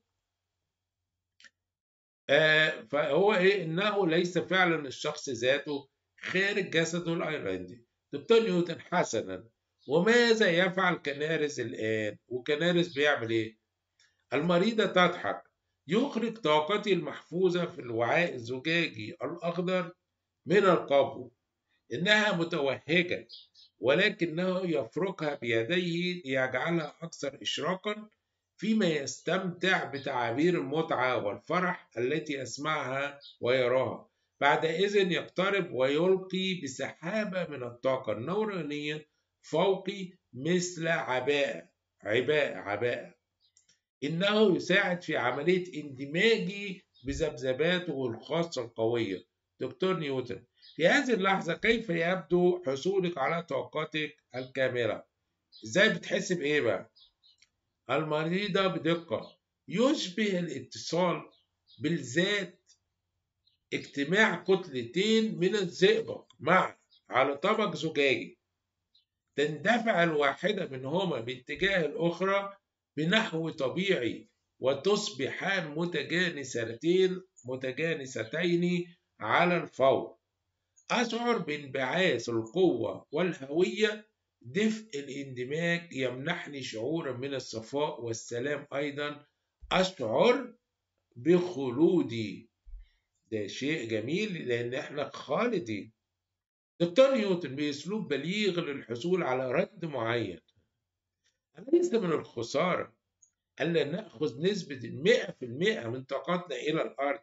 آه فهو ايه انه ليس فعلا الشخص ذاته خارج جسده الايرلندي دكتور نيوتن حسنا وماذا يفعل كنارس الان وكنارس بيعمل ايه المريضة تضحك يخرج طاقتي المحفوظة في الوعاء الزجاجي الأخضر من القبو إنها متوهجة ولكنه يفركها بيديه ليجعلها أكثر إشراقا فيما يستمتع بتعابير المتعة والفرح التي يسمعها ويراها بعدئذ يقترب ويلقي بسحابة من الطاقة النورانية فوقي مثل عباءة عباءة عباءة إنه يساعد في عملية اندماجي بذبذباته الخاصة القوية دكتور نيوتن في هذه اللحظة كيف يبدو حصولك على طاقتك الكاملة ازاي بتحس بايه بقى المريضة بدقة يشبه الاتصال بالذات اجتماع كتلتين من الزئبق معا على طبق زجاجي تندفع الواحدة منهما باتجاه الأخرى بنحو طبيعي وتصبحان متجانستين متجانستين على الفور أشعر بانبعاث القوة والهوية دفء الاندماج يمنحني شعورا من الصفاء والسلام أيضا أشعر بخلودي ده شيء جميل لأن احنا خالدين دكتور نيوتن بأسلوب بليغ للحصول على رد معين أليس من الخسارة ألا نأخذ نسبة المئة في المئة من طاقتنا إلى الأرض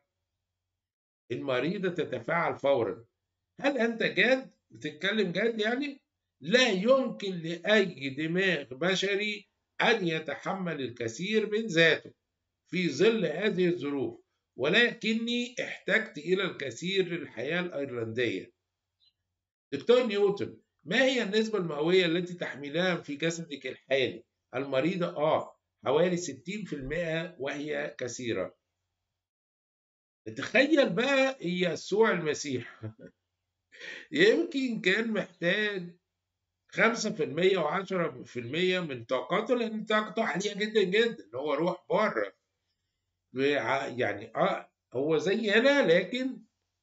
المريضة تتفاعل فورا هل أنت جاد؟ بتتكلم جاد يعني؟ لا يمكن لأي دماغ بشري أن يتحمل الكثير من ذاته في ظل هذه الظروف ولكني احتجت إلى الكثير للحياة الأيرلندية دكتور نيوتن ما هي النسبة المئوية التي تحملها في جسدك الحالي؟ المريضة آه حوالي 60% وهي كثيرة تخيل بقى يسوع المسيح يمكن كان محتاج 5% و10% من طاقته لأن طاقته عالية جدا جدا اللي هو روح بره يعني اه هو زينا لكن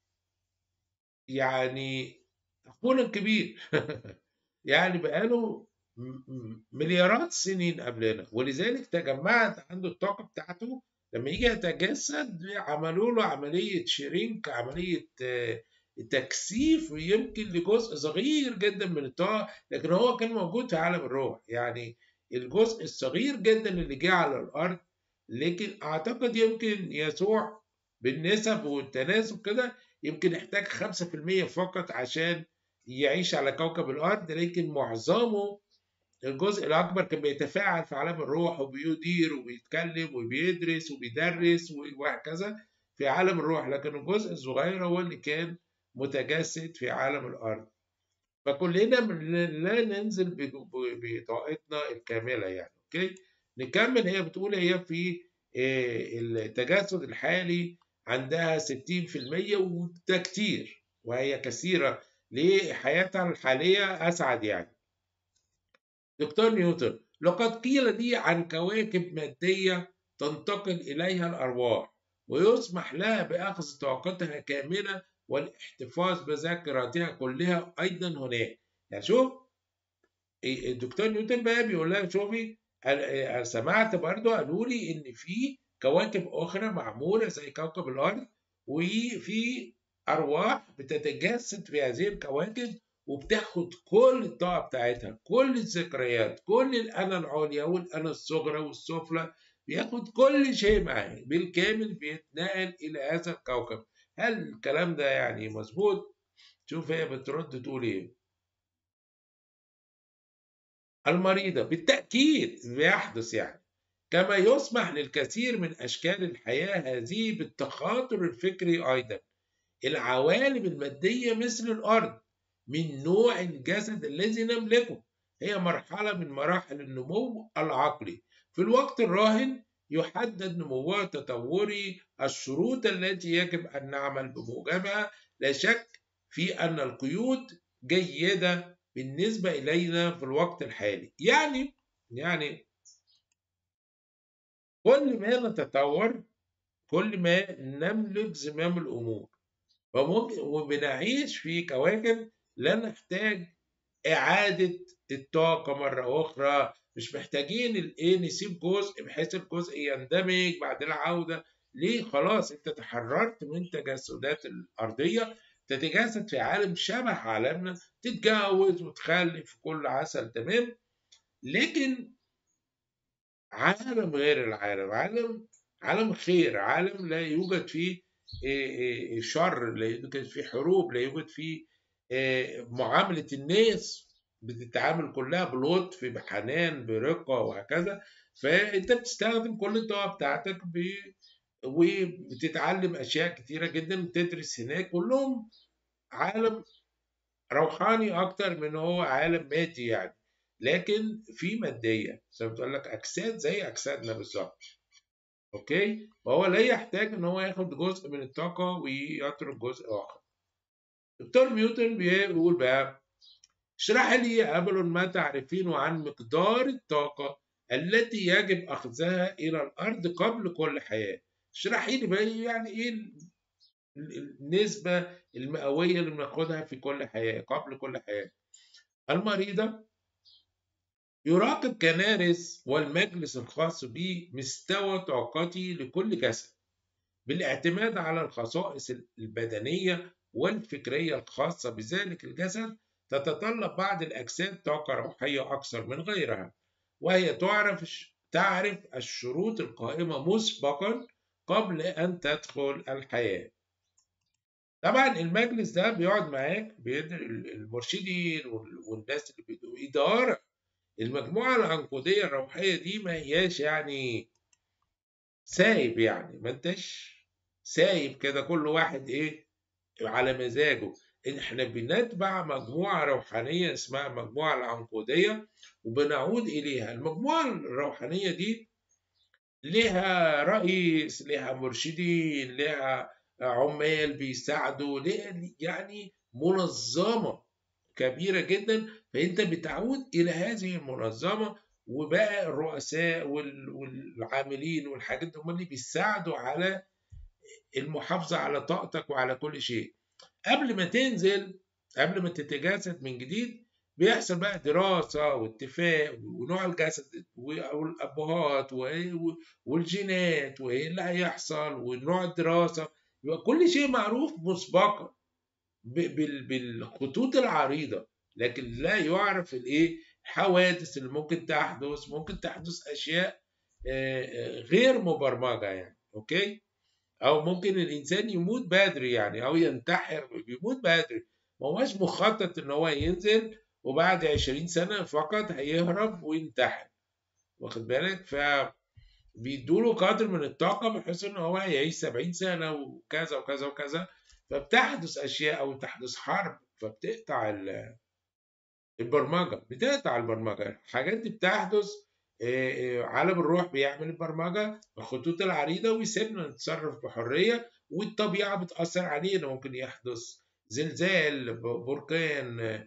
يعني أخونا الكبير يعني بقاله مليارات السنين قبلنا ولذلك تجمعت عنده الطاقة بتاعته لما يجي يتجسد عملوا له عملية شرينك عملية تكثيف يمكن لجزء صغير جدا من الطاقة لكن هو كان موجود في عالم الروح يعني الجزء الصغير جدا اللي جه على الأرض لكن أعتقد يمكن يسوع بالنسب والتناسب كده يمكن يحتاج 5% فقط عشان يعيش على كوكب الأرض لكن معظمه الجزء الأكبر كان بيتفاعل في عالم الروح وبيدير وبيتكلم وبيدرس وبيدرس وهكذا في عالم الروح لكن الجزء الصغير هو اللي كان متجسد في عالم الأرض فكلنا لا ننزل بطاقتنا الكاملة يعني أوكي نكمل هي بتقول هي في التجسد الحالي عندها 60% وده كتير وهي كثيرة لحياتها الحالية أسعد يعني دكتور نيوتن لقد قيل لي عن كواكب مادية تنتقل إليها الأرواح ويسمح لها بأخذ طاقتها كاملة والاحتفاظ بذاكرتها كلها أيضا هناك يعني شوف الدكتور نيوتن بقى بيقول لها شوفي سمعت برضو قالوا لي إن في كواكب أخرى معمولة زي كوكب الأرض وفي أرواح بتتجسد في هذه الكواكب وبتاخد كل الطاقة بتاعتها كل الذكريات كل الأنا العليا والأنا الصغرى والسفلى بياخد كل شيء معاه بالكامل بيتنقل إلى هذا الكوكب هل الكلام ده يعني مظبوط؟ شوف هي بترد تقول إيه المريضة بالتأكيد بيحدث يعني كما يسمح للكثير من أشكال الحياة هذه بالتخاطر الفكري أيضا العوالم المادية مثل الأرض من نوع الجسد الذي نملكه هي مرحلة من مراحل النمو العقلي في الوقت الراهن يحدد نموها تطوري الشروط التي يجب أن نعمل بموجبها لا شك في أن القيود جيدة بالنسبة إلينا في الوقت الحالي يعني يعني كل ما نتطور كل ما نملك زمام الأمور وممكن وبنعيش في كواكب لا نحتاج إعادة الطاقة مرة أخرى مش محتاجين الإيه نسيب جزء بحيث الجزء يندمج بعد العودة ليه خلاص أنت تحررت من تجسدات الأرضية تتجسد في عالم شبه عالمنا تتجوز وتخلف كل عسل تمام لكن عالم غير العالم عالم عالم خير عالم لا يوجد فيه شر لا يوجد فيه حروب لا يوجد فيه معاملة الناس بتتعامل كلها بلطف بحنان برقة وهكذا فأنت بتستخدم كل الطاقة بتاعتك ب... وبتتعلم أشياء كتيرة جدا بتدرس هناك كلهم عالم روحاني أكتر من هو عالم مادي يعني لكن في مادية زي ما بتقول لك أجساد زي أجسادنا بالظبط أوكي وهو لا يحتاج إن هو ياخد جزء من الطاقة ويترك جزء آخر دكتور نيوتن بيقول بقى اشرح لي يا أبل ما تعرفين عن مقدار الطاقة التي يجب أخذها إلى الأرض قبل كل حياة اشرحي لي بقى يعني إيه النسبة المئوية اللي بناخدها في كل حياة قبل كل حياة المريضة يراقب كنارس والمجلس الخاص به مستوى طاقتي لكل جسد بالاعتماد على الخصائص البدنية والفكرية الخاصة بذلك الجسد تتطلب بعض الأجساد طاقة روحية أكثر من غيرها وهي تعرف تعرف الشروط القائمة مسبقا قبل أن تدخل الحياة طبعا المجلس ده بيقعد معاك المرشدين والناس اللي بيدوا إدارة المجموعة العنقودية الروحية دي ما هياش يعني سايب يعني ما انتش سايب كده كل واحد ايه على مزاجه احنا بنتبع مجموعة روحانية اسمها المجموعة العنقودية وبنعود إليها المجموعة الروحانية دي لها رئيس لها مرشدين لها عمال بيساعدوا لها يعني منظمة كبيرة جدا فأنت بتعود إلى هذه المنظمة وبقى الرؤساء والعاملين والحاجات هم اللي بيساعدوا على المحافظة على طاقتك وعلى كل شيء قبل ما تنزل قبل ما تتجسد من جديد بيحصل بقى دراسة واتفاق ونوع الجسد والأبهات والجينات وإيه اللي هيحصل ونوع الدراسة يبقى كل شيء معروف مسبقا بالخطوط العريضة لكن لا يعرف الايه الحوادث اللي ممكن تحدث ممكن تحدث اشياء غير مبرمجة يعني اوكي او ممكن الانسان يموت بدري يعني او ينتحر بيموت بدري ما هوش مخطط ان هو ينزل وبعد 20 سنة فقط هيهرب وينتحر واخد بالك ف بيدوله قدر من الطاقة بحيث ان هو يعيش 70 سنة وكذا وكذا وكذا فبتحدث اشياء او تحدث حرب فبتقطع البرمجة بتقطع البرمجة الحاجات دي بتحدث عالم الروح بيعمل البرمجة الخطوط العريضة ويسيبنا نتصرف بحرية والطبيعة بتأثر علينا ممكن يحدث زلزال بركان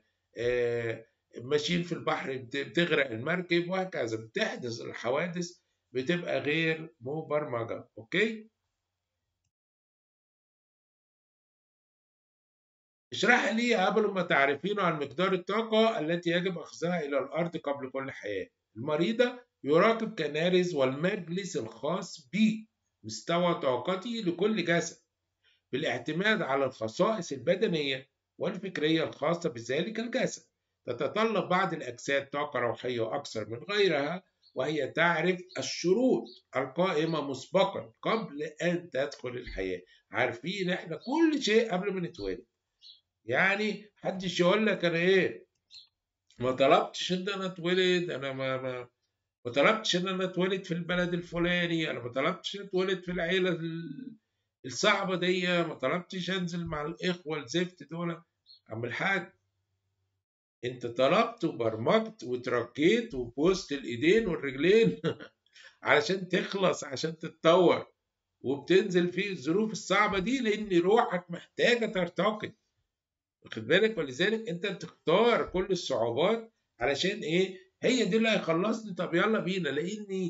ماشيين في البحر بتغرق المركب وهكذا بتحدث الحوادث بتبقى غير مبرمجة أوكي اشرح لي قبل ما تعرفين عن مقدار الطاقة التي يجب أخذها إلى الأرض قبل كل حياة المريضة يراقب كنارز والمجلس الخاص بمستوى طاقته لكل جسد بالاعتماد على الخصائص البدنية والفكرية الخاصة بذلك الجسد تتطلب بعض الأجساد طاقة روحية أكثر من غيرها وهي تعرف الشروط القائمة مسبقا قبل أن تدخل الحياة عارفين إحنا كل شيء قبل ما نتولد يعني محدش يقول لك أنا إيه ما طلبتش إن أنا أتولد أنا ما ما ما طلبتش إن أنا أتولد في البلد الفلاني أنا ما طلبتش أتولد في العيلة الصعبة دي ما طلبتش أنزل مع الإخوة الزفت دول عم الحاج انت طلبت وبرمجت وتركيت وبوست الايدين والرجلين علشان تخلص عشان تتطور وبتنزل في الظروف الصعبة دي لأن روحك محتاجة ترتقي واخد بالك ولذلك أنت بتختار كل الصعوبات علشان إيه؟ هي دي اللي هيخلصني طب يلا بينا لأن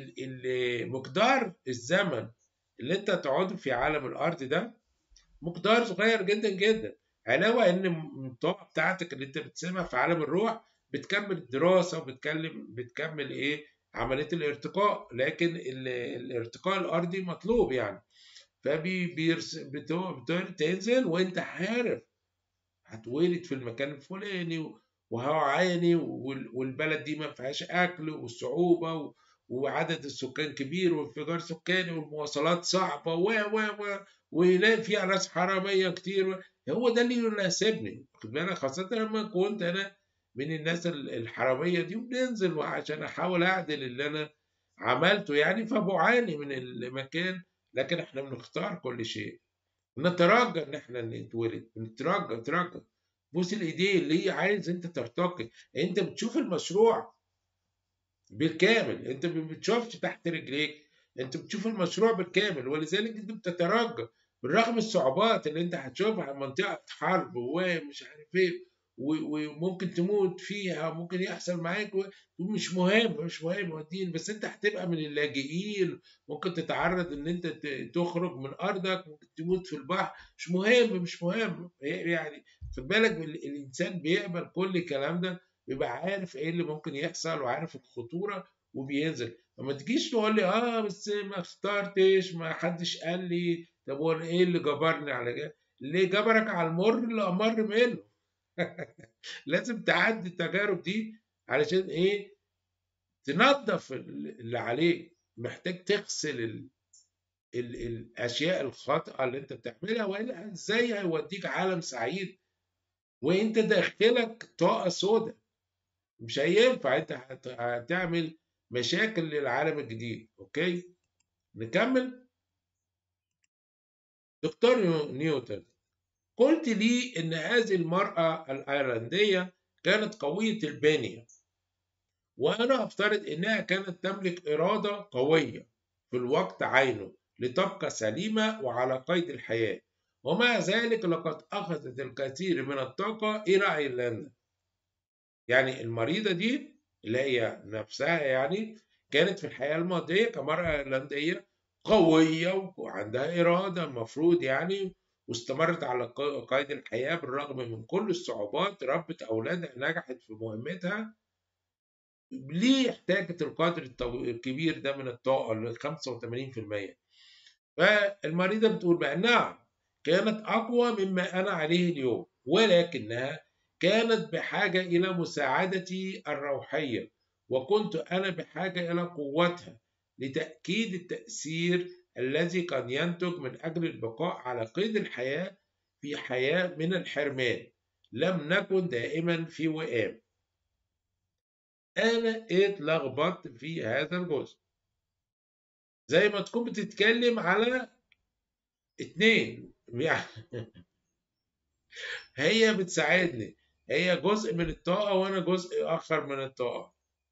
مقدار الزمن اللي أنت تقعده في عالم الأرض ده مقدار صغير جدا جدا علاوه ان الطاقه بتاعتك اللي انت بتسمع في عالم الروح بتكمل الدراسه وبتكلم بتكمل ايه عمليه الارتقاء لكن الارتقاء الارضي مطلوب يعني فبيرس بتنزل وانت عارف هتولد في المكان الفلاني وهوعاني والبلد دي ما فيهاش اكل والصعوبه وعدد السكان كبير وانفجار سكاني والمواصلات صعبه و و و ويلاقي فيها ناس حراميه كتير هو ده اللي يناسبني خد بالك خاصة لما كنت أنا من الناس الحرامية دي وبننزل عشان أحاول أعدل اللي أنا عملته يعني فبعاني من المكان لكن إحنا بنختار كل شيء نترجى إن إحنا نتولد نترجى نترجى بوس الإيدين ليه عايز أنت ترتقي أنت بتشوف المشروع بالكامل أنت ما بتشوفش تحت رجليك أنت بتشوف المشروع بالكامل ولذلك أنت بتترجى بالرغم الصعوبات اللي انت هتشوفها منطقة حرب ومش عارف ايه وممكن تموت فيها ممكن يحصل معاك ومش مهم مش مهم ودين بس انت هتبقى من اللاجئين ممكن تتعرض ان انت تخرج من ارضك ممكن تموت في البحر مش مهم مش مهم يعني خد بالك الانسان بيقبل كل الكلام ده بيبقى عارف ايه اللي ممكن يحصل وعارف الخطوره وبينزل فما تجيش تقول لي اه بس ما اخترتش ما حدش قال لي طب هو ايه اللي جبرني على كده؟ ليه جبرك على المر اللي امر منه؟ لازم تعدي التجارب دي علشان ايه؟ تنظف اللي عليك محتاج تغسل ال... ال... الاشياء الخاطئه اللي انت بتعملها والا ازاي هيوديك عالم سعيد وانت داخلك طاقه سوداء مش هينفع انت هتعمل مشاكل للعالم الجديد اوكي نكمل دكتور نيوتن قلت لي إن هذه المرأة الأيرلندية كانت قوية البنية وأنا أفترض إنها كانت تملك إرادة قوية في الوقت عينه لتبقى سليمة وعلى قيد الحياة ومع ذلك لقد أخذت الكثير من الطاقة إلى أيرلندا يعني المريضة دي اللي هي نفسها يعني كانت في الحياة الماضية كمرأة أيرلندية قوية وعندها إرادة المفروض يعني واستمرت على قيد الحياة بالرغم من كل الصعوبات ربت أولادها نجحت في مهمتها ليه احتاجت القدر الكبير ده من الطاقة ل 85% فالمريضة بتقول بقى نعم كانت أقوى مما أنا عليه اليوم ولكنها كانت بحاجة إلى مساعدتي الروحية وكنت أنا بحاجة إلى قوتها لتأكيد التأثير الذي قد ينتج من أجل البقاء على قيد الحياة في حياة من الحرمان لم نكن دائما في وئام أنا اتلخبطت في هذا الجزء زي ما تكون بتتكلم على اتنين يعني هي بتساعدني هي جزء من الطاقة وأنا جزء آخر من الطاقة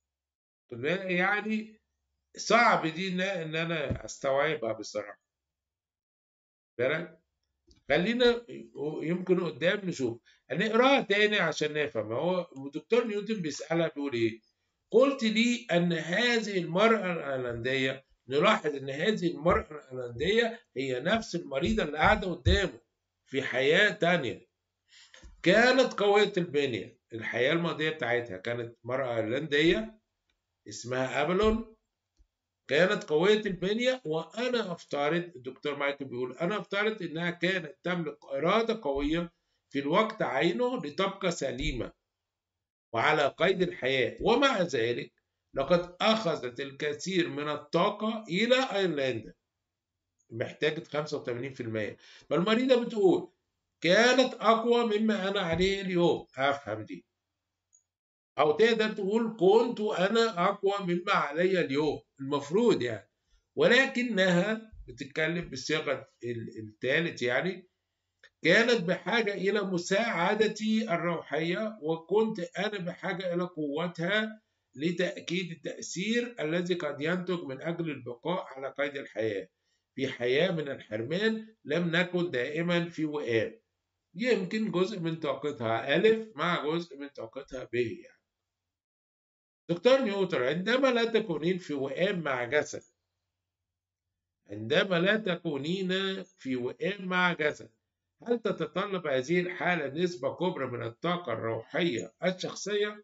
يعني صعب دي ان انا استوعبها بصراحه بالك خلينا يمكن قدام نشوف هنقراها تاني عشان نفهم هو دكتور نيوتن بيسألها بيقول ايه قلت لي ان هذه المرأة الايرلندية نلاحظ ان هذه المرأة الايرلندية هي نفس المريضة اللي قاعدة قدامه في حياة تانية كانت قوية البنية الحياة الماضية بتاعتها كانت مرأة ايرلندية اسمها ابلون كانت قوية البنية وأنا أفترض الدكتور مايكل بيقول أنا أفترض إنها كانت تملك إرادة قوية في الوقت عينه لتبقى سليمة وعلى قيد الحياة ومع ذلك لقد أخذت الكثير من الطاقة إلى أيرلندا محتاجة 85% فالمريضة بتقول كانت أقوى مما أنا عليه اليوم أفهم دي أو تقدر تقول كنت أنا أقوى مما علي اليوم المفروض يعني ولكنها بتتكلم بالصيغة الثالث يعني كانت بحاجة إلى مساعدتي الروحية وكنت أنا بحاجة إلى قوتها لتأكيد التأثير الذي قد ينتج من أجل البقاء على قيد الحياة في حياة من الحرمان لم نكن دائما في وئام يمكن جزء من طاقتها ألف مع جزء من طاقتها ب يعني دكتور نيوتن عندما لا تكونين في وئام مع جسد عندما لا تكونين في وئام مع جسد هل تتطلب هذه الحالة نسبة كبرى من الطاقة الروحية الشخصية؟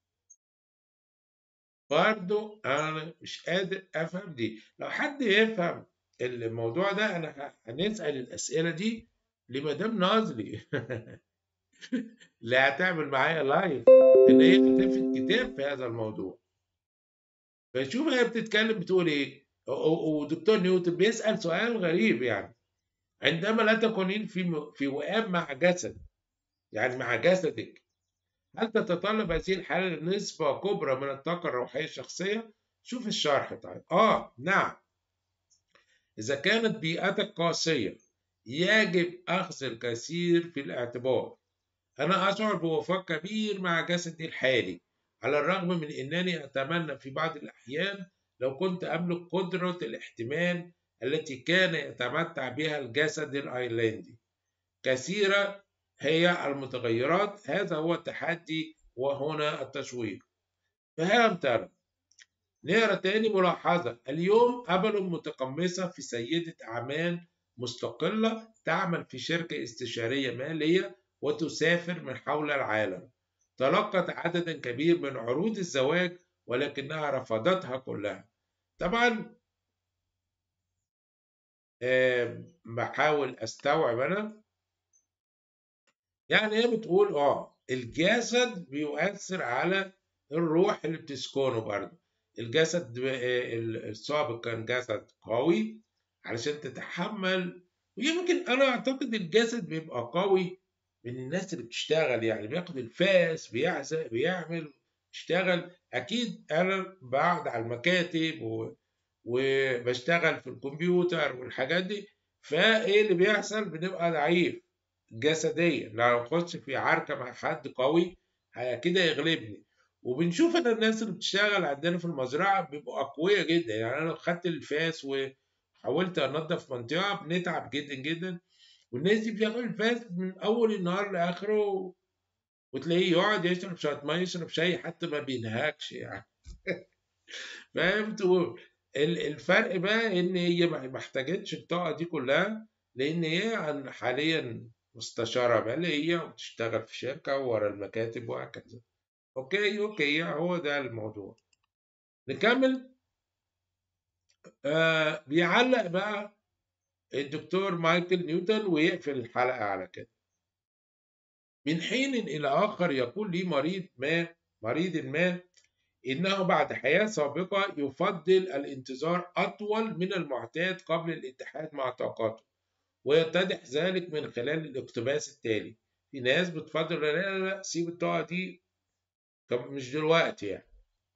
برضو أنا مش قادر أفهم دي لو حد يفهم الموضوع ده أنا هنسأل الأسئلة دي لمدام نازلي اللي هتعمل معايا لايف إن هي هتفت كتاب في هذا الموضوع فشوف هي بتتكلم بتقول إيه ودكتور نيوتن بيسأل سؤال غريب يعني عندما لا تكونين في في وئام مع جسد يعني مع جسدك هل تتطلب هذه الحالة نسبة كبرى من الطاقة الروحية الشخصية؟ شوف الشرح طيب آه نعم إذا كانت بيئتك قاسية يجب أخذ الكثير في الاعتبار أنا أشعر بوفاق كبير مع جسدي الحالي على الرغم من أنني أتمنى في بعض الأحيان لو كنت أملك قدرة الاحتمال التي كان يتمتع بها الجسد الأيرلندي كثيرة هي المتغيرات هذا هو التحدي وهنا التشويق فهم ترى نقرا تاني ملاحظة اليوم أبل متقمصة في سيدة أعمال مستقلة تعمل في شركة استشارية مالية وتسافر من حول العالم تلقت عددا كبير من عروض الزواج ولكنها رفضتها كلها طبعا أه بحاول استوعب انا يعني هي بتقول اه الجسد بيؤثر على الروح اللي بتسكنه برضه الجسد السابق كان جسد قوي علشان تتحمل ويمكن انا اعتقد الجسد بيبقى قوي من الناس اللي بتشتغل يعني بياخد الفاس بيعزق بيعمل يشتغل اكيد انا بقعد على المكاتب و... وبشتغل في الكمبيوتر والحاجات دي فايه اللي بيحصل بنبقى ضعيف جسديا لو اخش في عركه مع حد قوي كده يغلبني وبنشوف ان الناس اللي بتشتغل عندنا في المزرعه بيبقوا اقوياء جدا يعني انا خدت الفاس وحاولت انظف منطقه بنتعب جدا جدا والناس دي بتاخد الفاس من اول النهار لاخره وتلاقيه يقعد يشرب شويه ميه يشرب شاي حتى ما بينهكش يعني فهمت الفرق بقى ان هي ما محتاجتش الطاقه دي كلها لان هي حاليا مستشاره ماليه وبتشتغل في شركه ورا المكاتب وهكذا اوكي اوكي هو ده الموضوع نكمل آه بيعلق بقى الدكتور مايكل نيوتن ويقفل الحلقة على كده من حين إلى آخر يقول لي مريض ما مريض ما إنه بعد حياة سابقة يفضل الانتظار أطول من المعتاد قبل الاتحاد مع طاقاته ويتضح ذلك من خلال الاقتباس التالي في ناس بتفضل لا لا لا سيب الطاقة دي طب مش دلوقتي يعني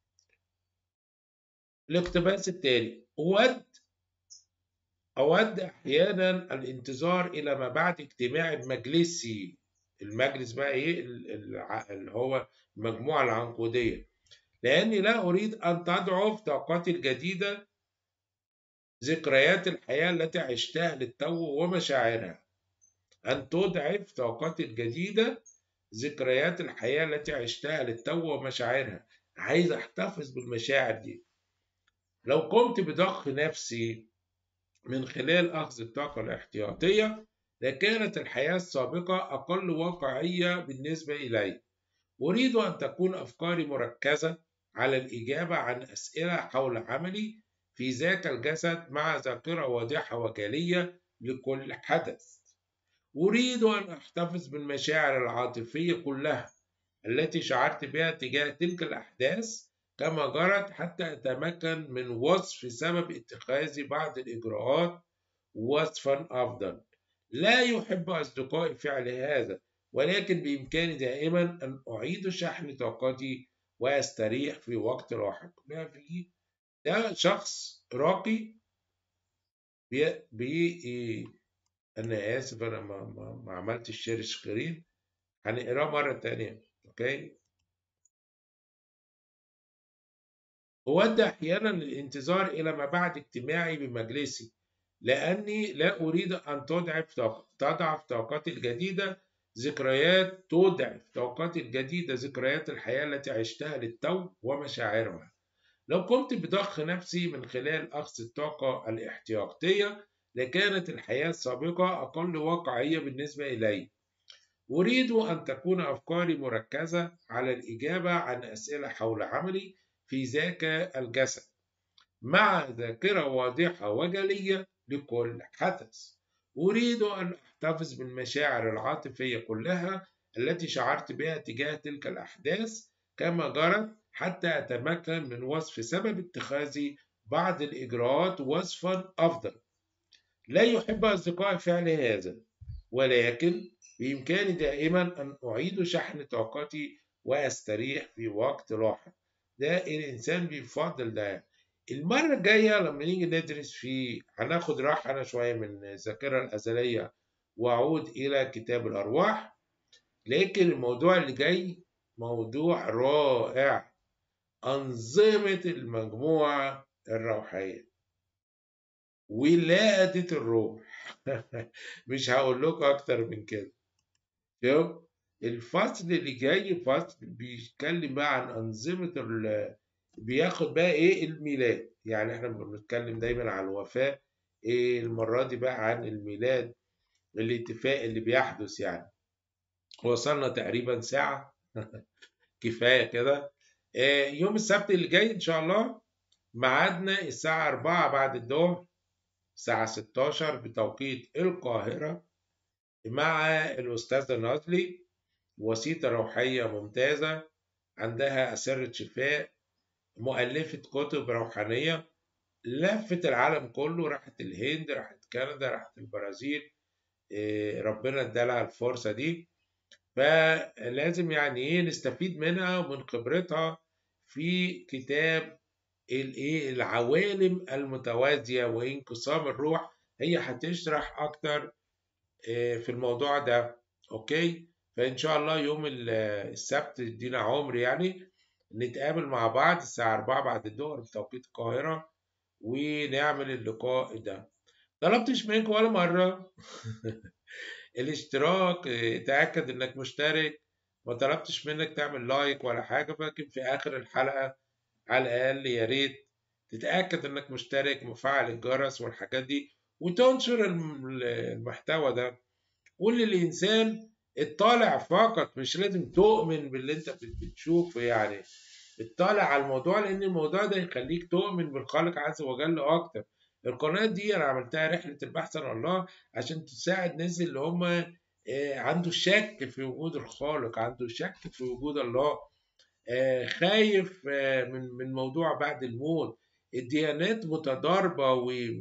الاقتباس التالي أود أود أحيانا الانتظار إلى ما بعد اجتماع مجلسي المجلس بقى إيه اللي هو المجموعة العنقودية لأني لا أريد أن تضعف طاقتي الجديدة ذكريات الحياة التي عشتها للتو ومشاعرها أن تضعف طاقتي الجديدة ذكريات الحياة التي عشتها للتو ومشاعرها عايز أحتفظ بالمشاعر دي لو قمت بضخ نفسي من خلال أخذ الطاقة الاحتياطية لكانت الحياة السابقة أقل واقعية بالنسبة إلي أريد أن تكون أفكاري مركزة على الإجابة عن أسئلة حول عملي في ذاك الجسد مع ذاكرة واضحة وجالية لكل حدث أريد أن أحتفظ بالمشاعر العاطفية كلها التي شعرت بها تجاه تلك الأحداث كما جرت حتى أتمكن من وصف سبب اتخاذ بعض الإجراءات وصفا أفضل لا يحب أصدقائي فعل هذا ولكن بإمكاني دائما أن أعيد شحن طاقتي وأستريح في وقت لاحق ما في ده شخص راقي بي, بي أنا آسف أنا ما, ما, ما عملتش شير سكرين هنقراه مرة تانية أوكي أود أحيانا الانتظار إلى ما بعد اجتماعي بمجلسي لأني لا أريد أن تضعف تضعف طاقتي الجديدة ذكريات تضعف طاقتي الجديدة ذكريات الحياة التي عشتها للتو ومشاعرها لو قمت بضخ نفسي من خلال أخذ الطاقة الاحتياطية لكانت الحياة السابقة أقل واقعية بالنسبة إلي أريد أن تكون أفكاري مركزة على الإجابة عن أسئلة حول عملي في ذاك الجسد مع ذاكرة واضحة وجلية لكل حدث أريد أن أحتفظ بالمشاعر العاطفية كلها التي شعرت بها تجاه تلك الأحداث كما جرت حتى أتمكن من وصف سبب اتخاذ بعض الإجراءات وصفا أفضل لا يحب أصدقائي فعل هذا ولكن بإمكاني دائما أن أعيد شحن طاقتي وأستريح في وقت لاحق ده الإنسان بيفضل ده المرة الجاية لما نيجي ندرس في هناخد راحة أنا شوية من الذاكرة الأزلية وأعود إلى كتاب الأرواح لكن الموضوع اللي جاي موضوع رائع أنظمة المجموعة الروحية ولادة الروح مش هقول لكم أكتر من كده شوف الفصل اللي جاي فصل بيتكلم بقى عن أنظمة بياخد بقى إيه الميلاد يعني إحنا بنتكلم دايما عن الوفاة إيه المرة دي بقى عن الميلاد الاتفاق اللي بيحدث يعني وصلنا تقريبا ساعة كفاية كده إيه يوم السبت اللي جاي إن شاء الله ميعادنا الساعة 4 بعد الظهر الساعة 16 بتوقيت القاهرة مع الأستاذة نازلي وسيطة روحية ممتازة عندها أسرة شفاء مؤلفة كتب روحانية لفت العالم كله راحت الهند راحت كندا راحت البرازيل ربنا ادالها الفرصة دي فلازم يعني ايه نستفيد منها ومن خبرتها في كتاب الايه العوالم المتوازية وانقسام الروح هي هتشرح اكتر في الموضوع ده اوكي فان شاء الله يوم السبت يدينا عمر يعني نتقابل مع بعض الساعة 4 بعد الظهر بتوقيت القاهرة ونعمل اللقاء ده طلبتش منك ولا مرة الاشتراك تأكد انك مشترك ما طلبتش منك تعمل لايك ولا حاجة لكن في آخر الحلقة على الأقل يا ريت تتأكد انك مشترك مفعل الجرس والحاجات دي وتنشر المحتوى ده قول للإنسان اطلع فقط مش لازم تؤمن باللي انت بتشوفه يعني اطلع على الموضوع لان الموضوع ده يخليك تؤمن بالخالق عز وجل اكتر القناة دي انا عملتها رحلة البحث عن الله عشان تساعد الناس اللي هم عنده شك في وجود الخالق عنده شك في وجود الله خايف من من موضوع بعد الموت الديانات متضاربة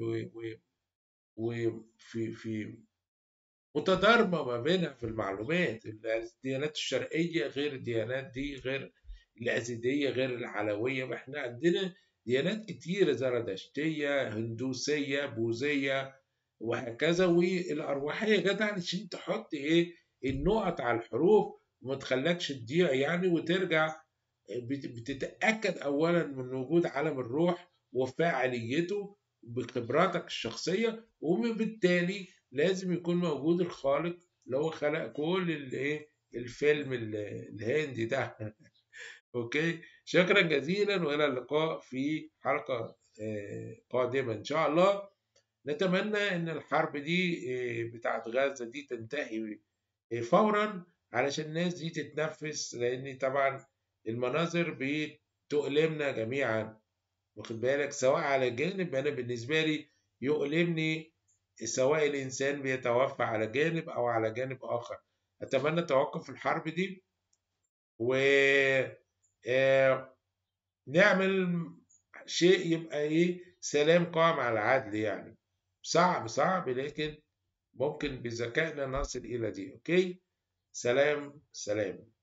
وفي في متضاربة ما بينها في المعلومات الديانات الشرقية غير الديانات دي غير الأزيدية غير العلوية احنا عندنا ديانات كتيرة زرادشتية هندوسية بوذية وهكذا والأرواحية جت علشان تحط إيه النقط على الحروف وما تخلكش تضيع يعني وترجع بتتأكد أولا من وجود عالم الروح وفاعليته بخبراتك الشخصية وبالتالي لازم يكون موجود الخالق اللي هو خلق كل الايه الفيلم الهندي ده اوكي شكرا جزيلا والى اللقاء في حلقه قادمه ان شاء الله نتمنى ان الحرب دي بتاعت غزة دي تنتهي فورا علشان الناس دي تتنفس لان طبعا المناظر بتؤلمنا جميعا واخد بالك سواء على جانب انا بالنسبة لي يؤلمني سواء الانسان بيتوفى على جانب او على جانب اخر اتمنى توقف الحرب دي و نعمل شيء يبقى ايه سلام قائم على العدل يعني صعب صعب لكن ممكن بذكائنا نصل الى دي اوكي سلام سلام